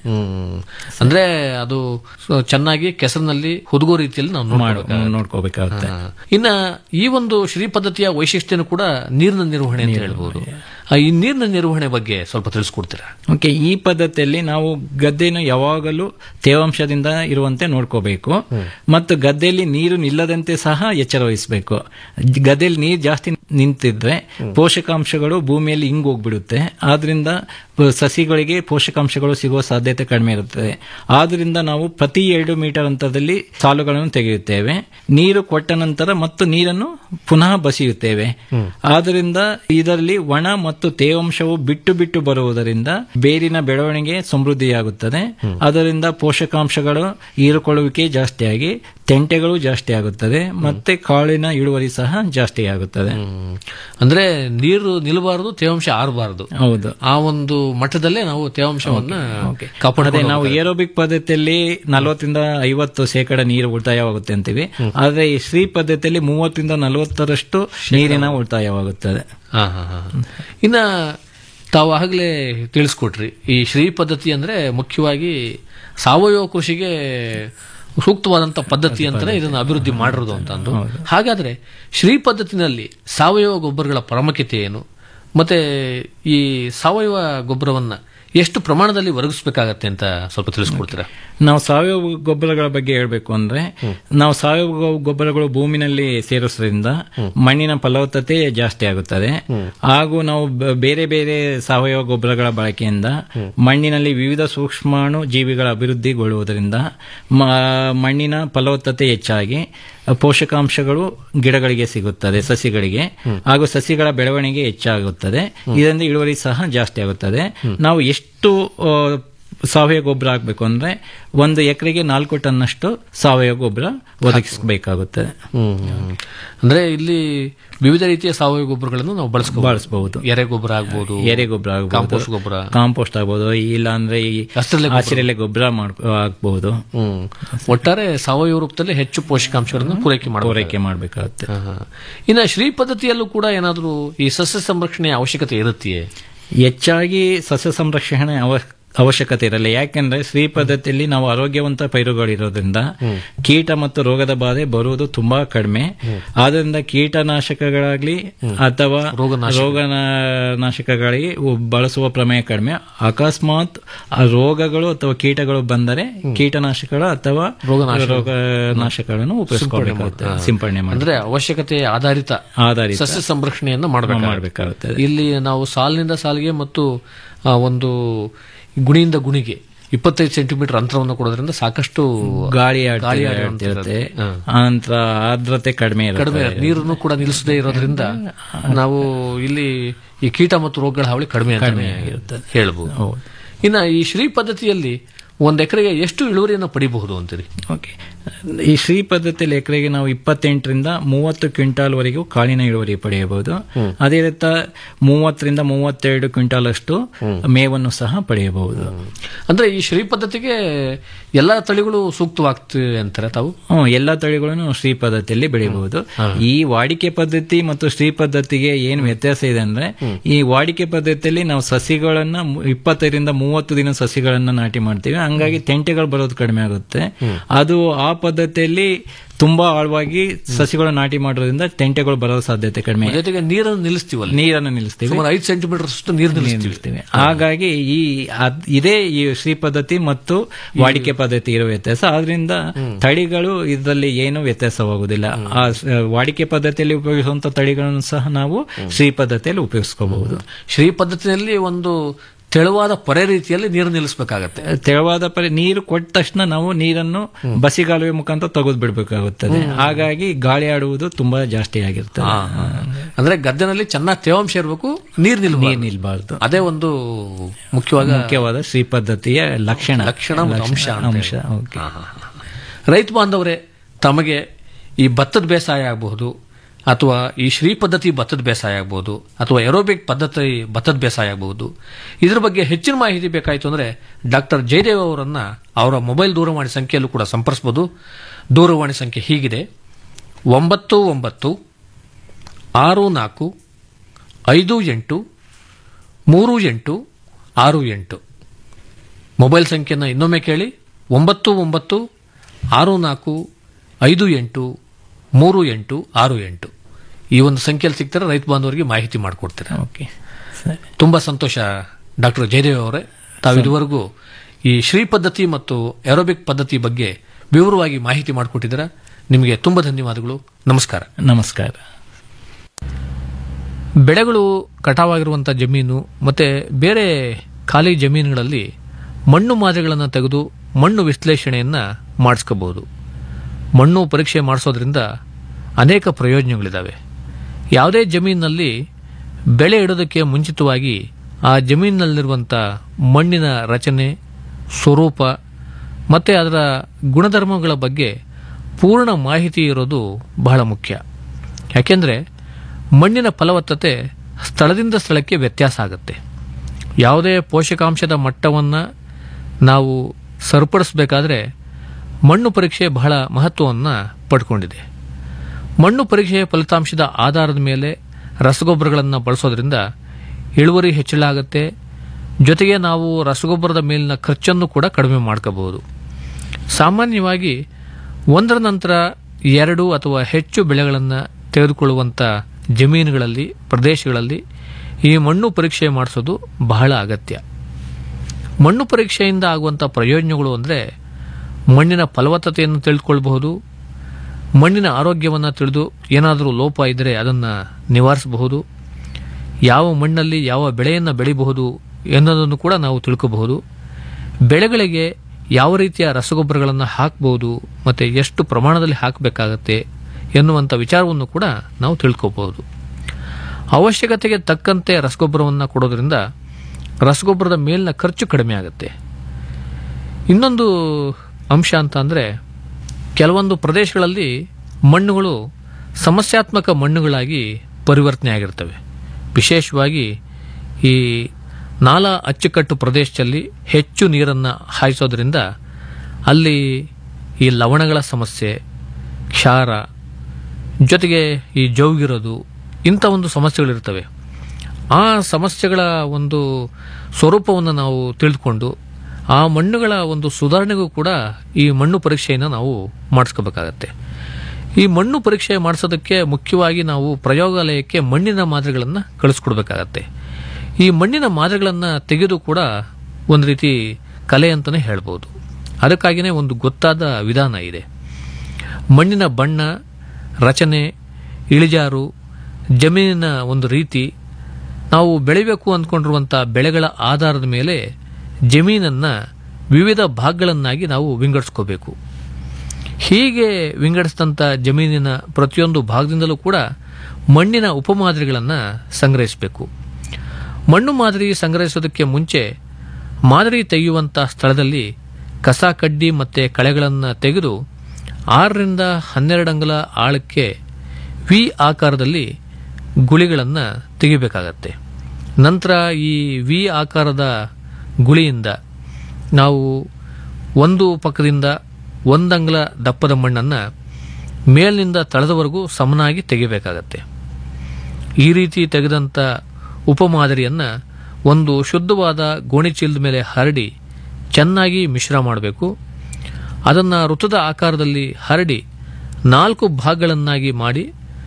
ಅಂದ್ರೆ ಅದು ಸ- ಚೆನ್ನಾಗಿ ಕೆಸರಿನಲ್ಲಿ ಹುದುಗೋ ರೀತಿಯಲ್ಲಿ ನಾವು ಮಾಡು- ನೋಡ್ಬೇಕಾಗುತ್ತೆ. ನೋಡ್ಕೋಬೇಕಾಗುತ್ತೆ ಹಾ. ಇನ್ನ ಈ ಒಂದು ಶ್ರೀ ಪದ್ಧತಿಯ ವೈಶಿಷ್ಟ್ಯನು ಕೂಡ ನೀರಿನ ನಿರ್ವಹಣೆ ಅಂತ ಹೇಳ್ಬೋದು ಆ, ಈ ನೀರಿನ ನಿರ್ವಹಣೆ ಬಗ್ಗೆ ಸ್ವಲ್ಪ ತಿಳಿಸ್ಕೊಡ್ತೀರಾ ಓಕೆ ಈ ಪದ್ಧತಿಯಲ್ಲಿ ನಾವು ಗದ್ದೆಯನ್ನು ಯಾವಾಗಲೂ ತೇವಾಂಶದಿಂದ ಇರುವಂತೆ ನೋಡ್ಕೋಬೇಕು ಮತ್ತು ಗದ್ದೆಯಲ್ಲಿ ನೀರು ನಿಲ್ಲದಂತೆ ಸಹ ಎಚ್ಚರ ವಹಿಸಬೇಕು ಗದ್ದೆಯಲ್ಲಿ ನೀರು ಜಾಸ್ತಿ ನಿಂತಿದ್ರೆ ಪೋಷಕಾಂಶಗಳು ಭೂಮಿಯಲ್ಲಿ ಹಿಂಗ್ ಹೋಗ್ಬಿಡುತ್ತೆ ಆದ್ರಿಂದ ಪ- ಸಸಿಗಳಿಗೆ ಪೋಷಕಾಂಶಗಳು ಸಿಗುವ ಸಾಧ್ಯತೆ ಕಡಿಮೆ ಇರುತ್ತದೆ ಆದ್ರಿಂದ ನಾವು ಪ್ರತಿ ಎರಡು ಮೀಟರ್ ಅಂತರದಲ್ಲಿ ಸಾಲುಗಳನ್ನು ತೆಗೆಯುತ್ತೇವೆ ನೀರು ಕೊಟ್ಟ ನಂತರ ಮತ್ತು ನೀರನ್ನು ಪುನಃ ಬಸಿಯುತ್ತೇವೆ ಆದ್ದರಿಂದ ಇದರಲ್ಲಿ ಒಣ ಮತ್ತು ತೇವಾಂಶವು ಬಿಟ್ಟು ಬಿಟ್ಟು ಬರುವುದರಿಂದ ಬೇರಿನ ಬೆಳವಣಿಗೆ ಸಮೃದ್ಧಿಯಾಗುತ್ತದೆ ಅದರಿಂದ ಪೋಷಕಾಂಶಗಳು ಹೀರಿಕೊಳ್ಳುವಿಕೆ ಜಾಸ್ತಿಯಾಗಿ ತೆಂಟೆಗಳು ಜಾಸ್ತಿ ಆಗುತ್ತದೆ ಮತ್ತೆ ಕಾಳಿನ ಇಳುವರಿ ಸಹ ಜಾಸ್ತಿ ಆಗುತ್ತದೆ ಅಂದ್ರೆ ನೀರು ನಿಲ್ಲಬಾರದು ತೇವಾಂಶ ಆರಬಾರದು ಹೌದು ಆ ಒಂದು ಮಟ್ಟದಲ್ಲೇ ನಾವು ತೇವಾಂಶವನ್ನ ಅದೇ ಕಾಪಾಡಿಕೊಂಡು ನಾವು ಏರೋಬಿಕ್ ಪದ್ಧತಿಯಲ್ಲಿ ನಲವತ್ತರಿಂದ ಐವತ್ತು ಶೇಕಡ ನೀರು ಉಳಿತಾಯವಾಗುತ್ತೆ ಅಂತೀವಿ ಆದ್ರೆ ಈ ಶ್ರೀ ಪದ್ಧತಿಯಲ್ಲಿ ಮೂವತ್ತರಿಂದ ನಲವತ್ತರಷ್ಟು ನೀರಿನ ಉಳಿತಾಯವಾಗುತ್ತದೆ ಹಾ, ಹಾ, ಹಾ. ಇನ್ನ ತಾವು ಆಗಲೇ ತಿಳಿಸ್ಕೊಟ್ರಿ ಈ ಶ್ರೀ ಪದ್ಧತಿ ಅಂದ್ರೆ ಮುಖ್ಯವಾಗಿ ಸಾವಯವ ಕೃಷಿಗೆ ಸೂಕ್ತವಾದಂತ ಪದ್ಧತಿ ಅಂತಾನೆ ಇದನ್ನ ಅಭಿವೃದ್ಧಿ ಮಾಡಿರೋದು ಅಂತ ಅಂದು ಹಾಗಾದ್ರೆ ಶ್ರೀ ಪದ್ಧತಿನಲ್ಲಿ ಸಾವಯವ ಗೊಬ್ಬರಗಳ ಪ್ರಾಮುಖ್ಯತೆ ಏನು ಮತ್ತೆ ಈ ಸಾವಯವ ಗೊಬ್ಬರವನ್ನ ಎಷ್ಟು ಪ್ರಮಾಣದಲ್ಲಿ ಒದಗಿಸಬೇಕಾಗತ್ತೆ ಅಂತ ಸ್ವಲ್ಪ ತಿಳಿಸ್ಕೊಡ್ತೀರಾ ನಾವು ಸಾವಯವ ಗೊಬ್ಬರಗಳ ಬಗ್ಗೆ ಹೇಳ್ಬೇಕು ಅಂದ್ರೆ ನಾವು ಸಾವಯವ ಗೊ- ಗೊಬ್ಬರಗಳು ಭೂಮಿನಲ್ಲಿ ಸೇರಿಸೋದ್ರಿಂದ ಮಣ್ಣಿನ ಫಲವತ್ತತೆ ಜಾಸ್ತಿ ಆಗುತ್ತದೆ ಹಾಗೂ ನಾವು ಬ- ಬೇರೆ ಬೇರೆ ಸಾವಯವ ಗೊಬ್ಬರಗಳ ಬಳಕೆಯಿಂದ ಮಣ್ಣಿನಲ್ಲಿ ವಿವಿಧ ಸೂಕ್ಷ್ಮಾಣು ಜೀವಿಗಳ ಅಭಿವೃದ್ಧಿಗೊಳ್ಳುವುದರಿಂದ ಮ- ಮಣ್ಣಿನ ಫಲವತ್ತತೆ ಹೆಚ್ಚಾಗಿ ಪೋಷಕಾಂಶಗಳು ಗಿಡಗಳಿಗೆ ಸಿಗುತ್ತದೆ ಸಸಿಗಳಿಗೆ ಹಾಗೂ ಸಸಿಗಳ ಬೆಳವಣಿಗೆ ಹೆಚ್ಚಾಗುತ್ತದೆ ಇದರಿಂದ ಇಳುವರಿ ಸಹ ಜಾಸ್ತಿ ಆಗುತ್ತದೆ ನಾವು ಎಷ್ಟು ಆ, ಸಾವಯವ ಗೊಬ್ಬರ ಹಾಕಬೇಕು ಅಂದ್ರೆ ಒಂದು ಎಕರೆಗೆ ನಾಲ್ಕು ಟನ್ನಷ್ಟು ಸಾವಯವ ಗೊಬ್ಬರ ಒದಗಿಸಬೇಕಾಗುತ್ತದೆ ಅಂದ್ರೆ ಇಲ್ಲಿ ವಿವಿಧ ರೀತಿಯ ಸಾವಯವ ಗೊಬ್ಬರಗಳನ್ನು ನಾವು ಬಳಸ್ಕೊ ಬಳಸಬಹುದು ಎರೆ ಗೊಬ್ಬರ ಆಗ್ಬೋದು ಎರೆ ಗೊಬ್ಬರ ಆಗ್ಬೋದು ಕಾಂಪೋಸ್ಟ್ ಗೊಬ್ಬರ ಕಾಂಪೋಸ್ಟ್ ಆಗ್ಬೋದು ಇಲ್ಲ ಅಂದ್ರೆ ಈ ಹಸಿರೆಲೆ ಗೊಬ್ಬರ. ಹಸಿರೆಲೆ ಗೊಬ್ಬರ ಮಾಡ್ಕೊ ಹಾಕ್ಬಹುದು ಹ್ಮ್ ಒಟ್ಟಾರೆ ಸಾವಯವ ರೂಪದಲ್ಲಿ ಹೆಚ್ಚು ಪೋಷಕಾಂಶಗಳನ್ನು ಪೂರೈಕೆ ಮಾಡಬೇಕು ಪೂರೈಕೆ ಮಾಡಬೇಕಾಗುತ್ತೆ ಇನ್ನು ಶ್ರೀ ಪದ್ಧತಿಯಲ್ಲೂ ಕೂಡ ಏನಾದರೂ ಈ ಸಸ್ಯ ಸಂರಕ್ಷಣೆಯ ಅವಶ್ಯಕತೆ ಇರುತ್ತೆಯೇ ಹೆಚ್ಚಾಗಿ ಸಸ್ಯ ಸಂರಕ್ಷಣೆ ಅವ ಅವಶ್ಯಕತೆ ಇರಲ್ಲ ಯಾಕೆಂದ್ರೆ ಶ್ರೀ ಪದ್ಧತಿಯಲ್ಲಿ ನಾವು ಆರೋಗ್ಯವಂತ ಪೈರುಗಳಿರೋದ್ರಿಂದ ಕೀಟ ಮತ್ತು ರೋಗದ ಬಾಧೆ ಬರುವುದು ತುಂಬಾ ಕಡಿಮೆ ಆದ್ರಿಂದ ಕೀಟನಾಶಕಗಳಾಗ್ಲಿ ಅಥವಾ ರೋಗನಾಶಕಗಳಿಗೆ ಬಳಸುವ ಪ್ರಮೇಯ ಕಡಿಮೆ ಅಕಸ್ಮಾತ್ ಆ ರೋಗಗಳು ಅಥವಾ ಕೀಟಗಳು ಬಂದರೆ ಕೀಟನಾಶಕಗಳು ಅಥವಾ ರೋಗನಾಶಕ- ರೋಗನಾಶಕಗಳನ್ನು ಉಪಯೋಗಿಸಬೇಕಾಗುತ್ತೆ ಹಾ. ಸಿಂಪಡಣೆ ಮಾಡಿ ಅಂದ್ರೆ ಅವಶ್ಯಕತೆ ಆಧಾರಿತ ಆಧಾರಿತ ಸಸ್ಯ ಸಂರಕ್ಷಣೆಯನ್ನು ಮಾಡಬೇಕು ಮಾಡ್ಬೇಕಾಗುತ್ತದೆ. ಇಲ್ಲಿ ನಾವು ಸಾಲಿನಿಂದ ಸಾಲಿಗೆ ಮತ್ತು ಆ, ಒಂದು ಗುಣಿಯಿಂದ ಗುಣಿಗೆ ಇಪ್ಪತ್ತೈದು ಸೆಂಟಿಮೀಟರ್ ಅಂತರವನ್ನು ಕೊಡೋದ್ರಿಂದ ಸಾಕಷ್ಟು ಗಾಳಿ ಗಾಳಿ ಆಡ್ತಿರುತ್ತೆ ಆಡುವಂತಿರುತ್ತೆ. ಹಾ. ನಂತರ ಆರ್ದ್ರತೆ ಕಡಿಮೆ ಕಡಿಮೆ ಇರುತ್ತೆ ನೀರನ್ನು ಕೂಡ ನಿಲ್ಲಿಸದೇ ಇರೋದ್ರಿಂದ ನಾವು ಇಲ್ಲಿ ಈ ಕೀಟ ಮತ್ತು ರೋಗಗಳ ಹಾವಳಿ ಕಡಿಮೆ ಕಡಿಮೆ ಆಗಿರುತ್ತೆ ಹೇಳ್ಬೋದು ಇನ್ನ ಈ ಶ್ರೀ ಪದ್ಧತಿಯಲ್ಲಿ ಒಂದ್ ಎಕರೆಗೆ ಎಷ್ಟು ಇಳುವರಿಯನ್ನು ಪಡಿಬಹುದು ಅಂತೀರಿ ಓಕೆ ಈ ಶ್ರೀ ಪದ್ಧತಿಯಲ್ಲಿ ಎಕರೆಗೆ ನಾವು ಇಪ್ಪತ್ತೆಂಟರಿಂದ ಮೂವತ್ತು ಕ್ವಿಂಟಾಲ್ ವರೆಗೂ ಕಾಳಿನ ಇಳುವರಿ ಪಡೆಯಬಹುದು ಅದೇ ರೀತಿ ಮೂವತ್ತರಿಂದ ಮೂವತ್ತೆರಡು ಕ್ವಿಂಟಾಲ್ ಅಷ್ಟು ಮೇವನ್ನು ಸಹ ಪಡೆಯಬಹುದು ಅಂದ್ರೆ ಈ ಶ್ರೀ ಪದ್ಧತಿಗೆ ಎಲ್ಲಾ ತಳಿಗಳು ಸೂಕ್ತವಾಗ್ತವೆ ಅಂತಾರೆ ತಾವು ಹ್ಮ್ ಎಲ್ಲಾ ತಳಿಗಳನ್ನು ಶ್ರೀ ಪದ್ಧತಿಯಲ್ಲಿ ಬೆಳೆಯಬಹುದು ಈ ವಾಡಿಕೆ ಪದ್ಧತಿ ಮತ್ತು ಶ್ರೀ ಪದ್ಧತಿಗೆ ಏನು ವ್ಯತ್ಯಾಸ ಇದೆ ಅಂದ್ರೆ ಈ ವಾಡಿಕೆ ಪದ್ಧತಿಯಲ್ಲಿ ನಾವು ಸಸಿಗಳನ್ನ ಮು- ಇಪ್ಪತ್ತೈದರಿಂದ ಮೂವತ್ತು ದಿನ ಸಸಿಗಳನ್ನ ನಾಟಿ ಮಾಡ್ತೀವಿ ಹಂಗಾಗಿ ತೆಂಟೆಗಳು ಬರೋದು ಕಡಿಮೆ ಆಗುತ್ತೆ ಅದು ಆ ಪದ್ಧತಿಯಲ್ಲಿ ತುಂಬಾ ಆಳವಾಗಿ ಸಸಿಗಳು ನಾಟಿ ಮಾಡೋದ್ರಿಂದ ತೆಂಟೆಗಳು ಬರೋ ಸಾಧ್ಯತೆ ಕಡಿಮೆ ಜೊತೆಗೆ ನೀರನ್ನು ನಿಲ್ಲಿಸ್ತೀವಲ್ಲ ನೀರನ್ನು ನಿಲ್ಲಿಸ್ತೀವಿ ಸುಮಾರು ಐದು ಸೆಂಟಿಮೀಟರ್ ಅಷ್ಟು ನೀರು ನಿಲ್ಲಿಸ್ತೀವಿ ಹಾಗಾಗಿ ಈ ಅದ್- ಇದೇ ಈ ಶ್ರೀ ಪದ್ಧತಿ ಮತ್ತು ವಾಡಿಕೆ ಪದ್ಧತಿ ಇರೋ ವ್ಯತ್ಯಾಸ ಆದ್ರಿಂದ ತಳಿಗಳು ಇದರಲ್ಲಿ ಏನು ವ್ಯತ್ಯಾಸವಾಗುವುದಿಲ್ಲ ಆ ಸ- ವಾಡಿಕೆ ಪದ್ಧತಿಯಲ್ಲಿ ಉಪಯೋಗಿಸುವಂತ ತಳಿಗಳನ್ನು ಸಹ ನಾವು ಶ್ರೀ ಪದ್ಧತಿಯಲ್ಲಿ ಉಪಯೋಗಿಸ್ಕೋಬಹುದು ಶ್ರೀ ಪದ್ಧತಿಯಲ್ಲಿ ಒಂದು ತೆಳುವಾದ ಪೊರೆ ರೀತಿಯಲ್ಲಿ ನೀರು ನಿಲ್ಲಿಸಬೇಕಾಗತ್ತೆ ತೆಳುವಾದ ಪರಿ ನೀರು ಕೊಟ್ಟ ತಕ್ಷಣ ನಾವು ನೀರನ್ನು ಬಸಿಗಾಲುವೆ ಮುಖಾಂತರ ತೆಗೆದು ಬಿಡಬೇಕಾಗುತ್ತದೆ ಹಾಗಾಗಿ ಗಾಳಿ ಆಡುವುದು ತುಂಬಾ ಜಾಸ್ತಿ ಆಗಿರ್ತದೆ ಹಾ, ಹಾ. ಅಂದ್ರೆ ಗದ್ದೆನಲ್ಲಿ ಚೆನ್ನಾಗಿ ತೇವಾಂಶ ಇರಬೇಕು ನೀರು ನಿಲ್ ನೀರು ನಿಲ್ಬಾರ್ದು ಅದೇ ಒಂದು ಮುಖ್ಯವಾದ ಮುಖ್ಯವಾದ ಶ್ರೀ ಪದ್ಧತಿಯ ಲಕ್ಷಣ ಲಕ್ಷಣ ಮತ್ತು ಅಂಶ ಅಂತ ಅಂಶ ಹೇಳಿ. ಓಕೆ. ಹಾ, ಹಾ, ಹಾ. ರೈತ ಬಾಂಧವರೇ ತಮಗೆ ಈ ಭತ್ತದ ಬೇಸಾಯ ಆಗಬಹುದು ಅಥವಾ ಈ ಶ್ರೀ ಪದ್ಧತಿ ಭತ್ತದ ಬೇಸಾಯ ಆಗಬಹುದು ಅಥವಾ ಏರೋಬಿಕ್ ಪದ್ಧತಿ ಭತ್ತದ ಬೇಸಾಯ ಆಗಬಹುದು ಇದ್ರ ಬಗ್ಗೆ ಹೆಚ್ಚಿನ ಮಾಹಿತಿ ಬೇಕಾಯಿತು ಅಂದ್ರೆ ಡಾಕ್ಟರ್ ಜಯದೇವ್ ಅವರನ್ನ ಅವರ ಮೊಬೈಲ್ ದೂರವಾಣಿ ಸಂಖ್ಯೆಯಲ್ಲೂ ಕೂಡ ಸಂಪರ್ಸಬಹುದು ದೂರವಾಣಿ ಸಂಖ್ಯೆ ಹೀಗಿದೆ ಒಂಬತ್ತು ಒಂಬತ್ತು ಆರು ನಾಲ್ಕು ಐದು ಎಂಟು ಮೂರು ಎಂಟು ಆರು ಎಂಟು ಮೊಬೈಲ್ ಸಂಖ್ಯೆನ ಇನ್ನೊಮ್ಮೆ ಕೇಳಿ ಒಂಬತ್ತು ಒಂಬತ್ತು ಆರು ನಾಲ್ಕು ಐದು ಎಂಟು ಮೂರು ಎಂಟು ಆರು ಎಂಟು ಈ ಒಂದು ಸಂಖ್ಯೆಯಲ್ಲಿ ಸಿಗ್ತಾರೆ ರೈತ ಬಾಂಧವರಿಗೆ ಮಾಹಿತಿ ಮಾಡಿಕೊಡ್ತೀರಾ ಓಕೆ ತುಂಬಾ ಸಂತೋಷ ಡಾಕ್ಟರ್ ಜಯದೇವ್ ಅವರೇ ತಾವು ಇದುವರೆಗೂ ಈ ಶ್ರೀ ಪದ್ಧತಿ ಮತ್ತು ಏರೋಬಿಕ್ ಪದ್ಧತಿ ಬಗ್ಗೆ ವಿವರವಾಗಿ ಮಾಹಿತಿ ಮಾಡಿಕೊಟ್ಟಿದ್ದೀರಾ ನಿಮಗೆ ತುಂಬಾ ಧನ್ಯವಾದಗಳು ನಮಸ್ಕಾರ ನಮಸ್ಕಾರ ಬೆಳೆಗಳು ಕಟಾವಾಗಿರುವಂಥ ಜಮೀನು ಮತ್ತೆ ಬೇರೆ ಖಾಲಿ ಜಮೀನುಗಳಲ್ಲಿ ಮಣ್ಣು ಮಾದರಿಗಳನ್ನು ತೆಗೆದು ಮಣ್ಣು ವಿಶ್ಲೇಷಣೆಯನ್ನು ಮಾಡಿಸ್ಕೋಬಹುದು ಮಣ್ಣು ಪರೀಕ್ಷೆ ಮಾಡಿಸೋದ್ರಿಂದ ಅನೇಕ ಪ್ರಯೋಜನಗಳಿದ್ದಾವೆ ಯಾವುದೇ ಜಮೀನಿನಲ್ಲಿ ಬೆಳೆ ಇಡೋದಕ್ಕೆ ಮುಂಚಿತವಾಗಿ ಆ ಜಮೀನಿನಲ್ಲಿರುವಂಥ ಮಣ್ಣಿನ ರಚನೆ ಸ್ವರೂಪ ಮತ್ತು ಅದರ ಗುಣಧರ್ಮಗಳ ಬಗ್ಗೆ ಪೂರ್ಣ ಮಾಹಿತಿ ಇರೋದು ಬಹಳ ಮುಖ್ಯ ಯಾಕೆಂದರೆ ಮಣ್ಣಿನ ಫಲವತ್ತತೆ ಸ್ಥಳದಿಂದ ಸ್ಥಳಕ್ಕೆ ವ್ಯತ್ಯಾಸ ಆಗುತ್ತೆ ಯಾವುದೇ ಪೋಷಕಾಂಶದ ಮಟ್ಟವನ್ನು ನಾವು ಸರಿಪಡಿಸಬೇಕಾದ್ರೆ ಮಣ್ಣು ಪರೀಕ್ಷೆ ಬಹಳ ಮಹತ್ವವನ್ನು ಪಡ್ಕೊಂಡಿದೆ ಮಣ್ಣು ಪರೀಕ್ಷೆಯ ಫಲಿತಾಂಶದ ಆಧಾರದ ಮೇಲೆ ರಸಗೊಬ್ಬರಗಳನ್ನು ಬಳಸೋದ್ರಿಂದ ಇಳುವರಿ ಹೆಚ್ಚಳ ಆಗುತ್ತೆ ಜೊತೆಗೆ ನಾವು ರಸಗೊಬ್ಬರದ ಮೇಲಿನ ಖರ್ಚನ್ನು ಕೂಡ ಕಡಿಮೆ ಮಾಡ್ಕೋಬಹುದು ಸಾಮಾನ್ಯವಾಗಿ ಒಂದರ ನಂತರ ಎರಡು ಅಥವಾ ಹೆಚ್ಚು ಬೆಳೆಗಳನ್ನು ತೆಗೆದುಕೊಳ್ಳುವಂಥ ಜಮೀನುಗಳಲ್ಲಿ ಪ್ರದೇಶಗಳಲ್ಲಿ ಈ ಮಣ್ಣು ಪರೀಕ್ಷೆ ಮಾಡಿಸೋದು ಬಹಳ ಅಗತ್ಯ ಮಣ್ಣು ಪರೀಕ್ಷೆಯಿಂದ ಆಗುವಂಥ ಪ್ರಯೋಜನಗಳು ಅಂದರೆ ಮಣ್ಣಿನ ಫಲವತ್ತತೆಯನ್ನು ತಿಳ್ಕೊಳ್ಬಹುದು ಮಣ್ಣಿನ ಆರೋಗ್ಯವನ್ನು ತಿಳಿದು ಏನಾದರೂ ಲೋಪ ಇದ್ದರೆ ಅದನ್ನು ನಿವಾರಿಸಬಹುದು ಯಾವ ಮಣ್ಣಲ್ಲಿ ಯಾವ ಬೆಳೆಯನ್ನು ಬೆಳಿಬಹುದು ಎನ್ನುವುದನ್ನು ಕೂಡ ನಾವು ತಿಳ್ಕೋಬಹುದು ಬೆಳೆಗಳಿಗೆ ಯಾವ ರೀತಿಯ ರಸಗೊಬ್ಬರಗಳನ್ನು ಹಾಕಬಹುದು ಮತ್ತು ಎಷ್ಟು ಪ್ರಮಾಣದಲ್ಲಿ ಹಾಕಬೇಕಾಗತ್ತೆ ಎನ್ನುವಂಥ ವಿಚಾರವನ್ನು ಕೂಡ ನಾವು ತಿಳ್ಕೋಬಹುದು ಅವಶ್ಯಕತೆಗೆ ತಕ್ಕಂತೆ ರಸಗೊಬ್ಬರವನ್ನು ಕೊಡೋದ್ರಿಂದ ರಸಗೊಬ್ಬರದ ಮೇಲಿನ ಖರ್ಚು ಕಡಿಮೆ ಆಗುತ್ತೆ ಇನ್ನೊಂದು ಅಂಶ ಅಂತ ಅಂದರೆ ಕೆಲವೊಂದು ಪ್ರದೇಶಗಳಲ್ಲಿ ಮಣ್ಣುಗಳು ಸಮಸ್ಯಾತ್ಮಕ ಮಣ್ಣುಗಳಾಗಿ ಪರಿವರ್ತನೆ ಆಗಿರ್ತವೆ ವಿಶೇಷವಾಗಿ ಈ ನಾಲಾ ಅಚ್ಚುಕಟ್ಟು ಪ್ರದೇಶದಲ್ಲಿ ಹೆಚ್ಚು ನೀರನ್ನು ಹಾಯಿಸೋದ್ರಿಂದ ಅಲ್ಲಿ ಈ ಲವಣಗಳ ಸಮಸ್ಯೆ ಕ್ಷಾರ ಜೊತೆಗೆ ಈ ಜೌಗಿರೋದು ಇಂಥ ಒಂದು ಸಮಸ್ಯೆಗಳಿರ್ತವೆ ಆ ಸಮಸ್ಯೆಗಳ ಒಂದು ಸ್ವರೂಪವನ್ನು ನಾವು ತಿಳಿದುಕೊಂಡು ಆ ಮಣ್ಣುಗಳ ಒಂದು ಸುಧಾರಣೆಗೂ ಕೂಡ ಈ ಮಣ್ಣು ಪರೀಕ್ಷೆಯನ್ನು ನಾವು ಮಾಡಿಸ್ಕೋಬೇಕಾಗತ್ತೆ ಈ ಮಣ್ಣು ಪರೀಕ್ಷೆ ಮಾಡಿಸೋದಕ್ಕೆ ಮುಖ್ಯವಾಗಿ ನಾವು ಪ್ರಯೋಗಾಲಯಕ್ಕೆ ಮಣ್ಣಿನ ಮಾದರಿಗಳನ್ನು ಕಳಿಸ್ಕೊಡ್ಬೇಕಾಗತ್ತೆ ಈ ಮಣ್ಣಿನ ಮಾದರಿಗಳನ್ನು ತೆಗೆದು ಕೂಡ ಒಂದು ರೀತಿ ಕಲೆ ಅಂತಲೇ ಹೇಳ್ಬೋದು ಅದಕ್ಕಾಗಿಯೇ ಒಂದು ಗೊತ್ತಾದ ವಿಧಾನ ಇದೆ ಮಣ್ಣಿನ ಬಣ್ಣ ರಚನೆ ಇಳಿಜಾರು ಜಮೀನಿನ ಒಂದು ರೀತಿ ನಾವು ಬೆಳಿಬೇಕು ಅಂದ್ಕೊಂಡಿರುವಂಥ ಬೆಳೆಗಳ ಆಧಾರದ ಮೇಲೆ ಜಮೀನನ್ನು ವಿವಿಧ ಭಾಗಗಳನ್ನಾಗಿ ನಾವು ವಿಂಗಡಿಸ್ಕೋಬೇಕು ಹೀಗೆ ವಿಂಗಡಿಸಿದಂಥ ಜಮೀನಿನ ಪ್ರತಿಯೊಂದು ಭಾಗದಿಂದಲೂ ಕೂಡ ಮಣ್ಣಿನ ಉಪಮಾದರಿಗಳನ್ನು ಸಂಗ್ರಹಿಸಬೇಕು ಮಣ್ಣು ಮಾದರಿ ಸಂಗ್ರಹಿಸೋದಕ್ಕೆ ಮುಂಚೆ ಮಾದರಿ ತೆಗೆಯುವಂಥ ಸ್ಥಳದಲ್ಲಿ ಕಸ ಕಡ್ಡಿ ಮತ್ತು ಕಳೆಗಳನ್ನು ತೆಗೆದು ಆರರಿಂದ ಹನ್ನೆರಡು ಅಂಗುಲ ಆಳಕ್ಕೆ ವಿ ಆಕಾರದಲ್ಲಿ ಗುಳಿಗಳನ್ನು ತೆಗಿಬೇಕಾಗತ್ತೆ ನಂತರ ಈ ವಿ ಆಕಾರದ ಗುಳಿಯಿಂದ ನಾವು ಒಂದು ಪಕ್ಕದಿಂದ ಒಂದಂಗ್ಲ ದಪ್ಪದ ಮಣ್ಣನ್ನು ಮೇಲಿನಿಂದ ತಳದವರೆಗೂ ಸಮನಾಗಿ ತೆಗಿಬೇಕಾಗತ್ತೆ ಈ ರೀತಿ ತೆಗೆದಂಥ ಉಪಮಾದರಿಯನ್ನು ಒಂದು ಶುದ್ಧವಾದ ಗೋಣಿಚೀಲದ ಮೇಲೆ ಹರಡಿ ಚೆನ್ನಾಗಿ ಮಿಶ್ರ ಮಾಡಬೇಕು ಅದನ್ನು ವೃತ್ತದ ಆಕಾರದಲ್ಲಿ ಹರಡಿ ನಾಲ್ಕು ಭಾಗಗಳನ್ನಾಗಿ ಮಾಡಿ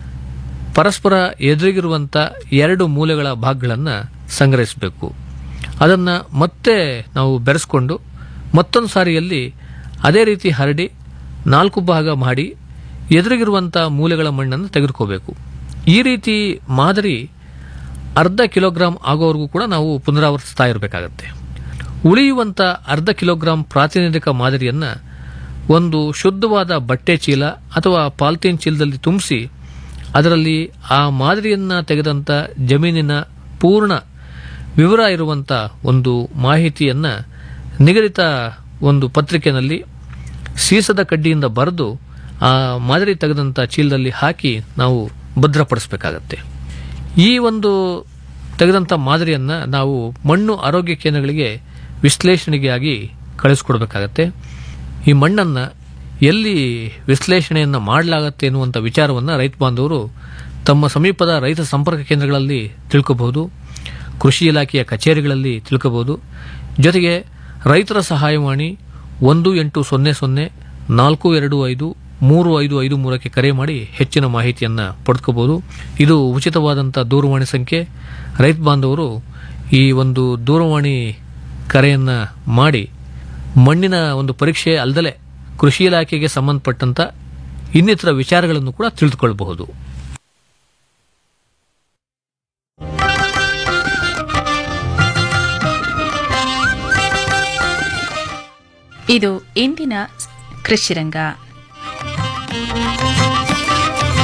ಪರಸ್ಪರ ಎದುರಿಗಿರುವಂಥ ಎರಡು ಮೂಲೆಗಳ ಭಾಗಗಳನ್ನು ಸಂಗ್ರಹಿಸಬೇಕು ಅದನ್ನು ಮತ್ತೆ ನಾವು ಬೆರೆಸ್ಕೊಂಡು ಮತ್ತೊಂದು ಸಾರಿಯಲ್ಲಿ ಅದೇ ರೀತಿ ಹರಡಿ ನಾಲ್ಕು ಭಾಗ ಮಾಡಿ ಎದುರಿಗಿರುವಂಥ ಮೂಲೆಗಳ ಮಣ್ಣನ್ನು ತೆಗೆದುಕೋಬೇಕು ಈ ರೀತಿ ಮಾದರಿ ಅರ್ಧ ಕಿಲೋಗ್ರಾಂ ಆಗೋವರೆಗೂ ಕೂಡ ನಾವು ಪುನರಾವರ್ತಿಸ್ತಾ ಇರಬೇಕಾಗತ್ತೆ ಉಳಿಯುವಂಥ ಅರ್ಧ ಕಿಲೋಗ್ರಾಂ ಪ್ರಾತಿನಿಧಿಕ ಮಾದರಿಯನ್ನು ಒಂದು ಶುದ್ಧವಾದ ಬಟ್ಟೆ ಚೀಲ ಅಥವಾ ಪಾಲಿಥೀನ್ ಚೀಲದಲ್ಲಿ ತುಂಬಿಸಿ ಅದರಲ್ಲಿ ಆ ಮಾದರಿಯನ್ನು ತೆಗೆದಂಥ ಜಮೀನಿನ ಪೂರ್ಣ ವಿವರ ಇರುವಂಥ ಒಂದು ಮಾಹಿತಿಯನ್ನು ನಿಗದಿತ ಒಂದು ಪತ್ರಿಕೆಯಲ್ಲಿ ಸೀಸದ ಕಡ್ಡಿಯಿಂದ ಬರೆದು ಆ ಮಾದರಿ ತೆಗೆದಂಥ ಚೀಲದಲ್ಲಿ ಹಾಕಿ ನಾವು ಭದ್ರಪಡಿಸಬೇಕಾಗತ್ತೆ ಈ ಒಂದು ತೆಗೆದಂಥ ಮಾದರಿಯನ್ನು ನಾವು ಮಣ್ಣು ಆರೋಗ್ಯ ಕೇಂದ್ರಗಳಿಗೆ ವಿಶ್ಲೇಷಣೆಗಾಗಿ ಕಳಿಸ್ಕೊಡ್ಬೇಕಾಗತ್ತೆ ಈ ಮಣ್ಣನ್ನು ಎಲ್ಲಿ ವಿಶ್ಲೇಷಣೆಯನ್ನು ಮಾಡಲಾಗತ್ತೆ ಎನ್ನುವಂಥ ವಿಚಾರವನ್ನು ರೈತ ಬಾಂಧವರು ತಮ್ಮ ಸಮೀಪದ ರೈತ ಸಂಪರ್ಕ ಕೇಂದ್ರಗಳಲ್ಲಿ ತಿಳ್ಕೋಬಹುದು ಕೃಷಿ ಇಲಾಖೆಯ ಕಚೇರಿಗಳಲ್ಲಿ ತಿಳ್ಕೋಬಹುದು ಜೊತೆಗೆ ರೈತರ ಸಹಾಯವಾಣಿ ಒಂದು ಎಂಟು ಸೊನ್ನೆ ಸೊನ್ನೆ ನಾಲ್ಕು ಎರಡು ಐದು ಮೂರು ಐದು ಐದು ಮೂರಕ್ಕೆ ಕರೆ ಮಾಡಿ ಹೆಚ್ಚಿನ ಮಾಹಿತಿಯನ್ನು ಪಡೆದುಕೋಬಹುದು ಇದು ಉಚಿತವಾದಂಥ ದೂರವಾಣಿ ಸಂಖ್ಯೆ ರೈತ ಬಾಂಧವರು ಈ ಒಂದು ದೂರವಾಣಿ ಕರೆಯನ್ನು ಮಾಡಿ ಮಣ್ಣಿನ ಒಂದು ಪರೀಕ್ಷೆ ಅಲ್ಲದೆ ಕೃಷಿ ಇಲಾಖೆಗೆ ಸಂಬಂಧಪಟ್ಟಂತ ಇನ್ನಿತರ ವಿಚಾರಗಳನ್ನು ಕೂಡ ತಿಳಿದುಕೊಳ್ಳಬಹುದು ಇದು ಇಂದಿನ ಕೃಷಿರಂಗ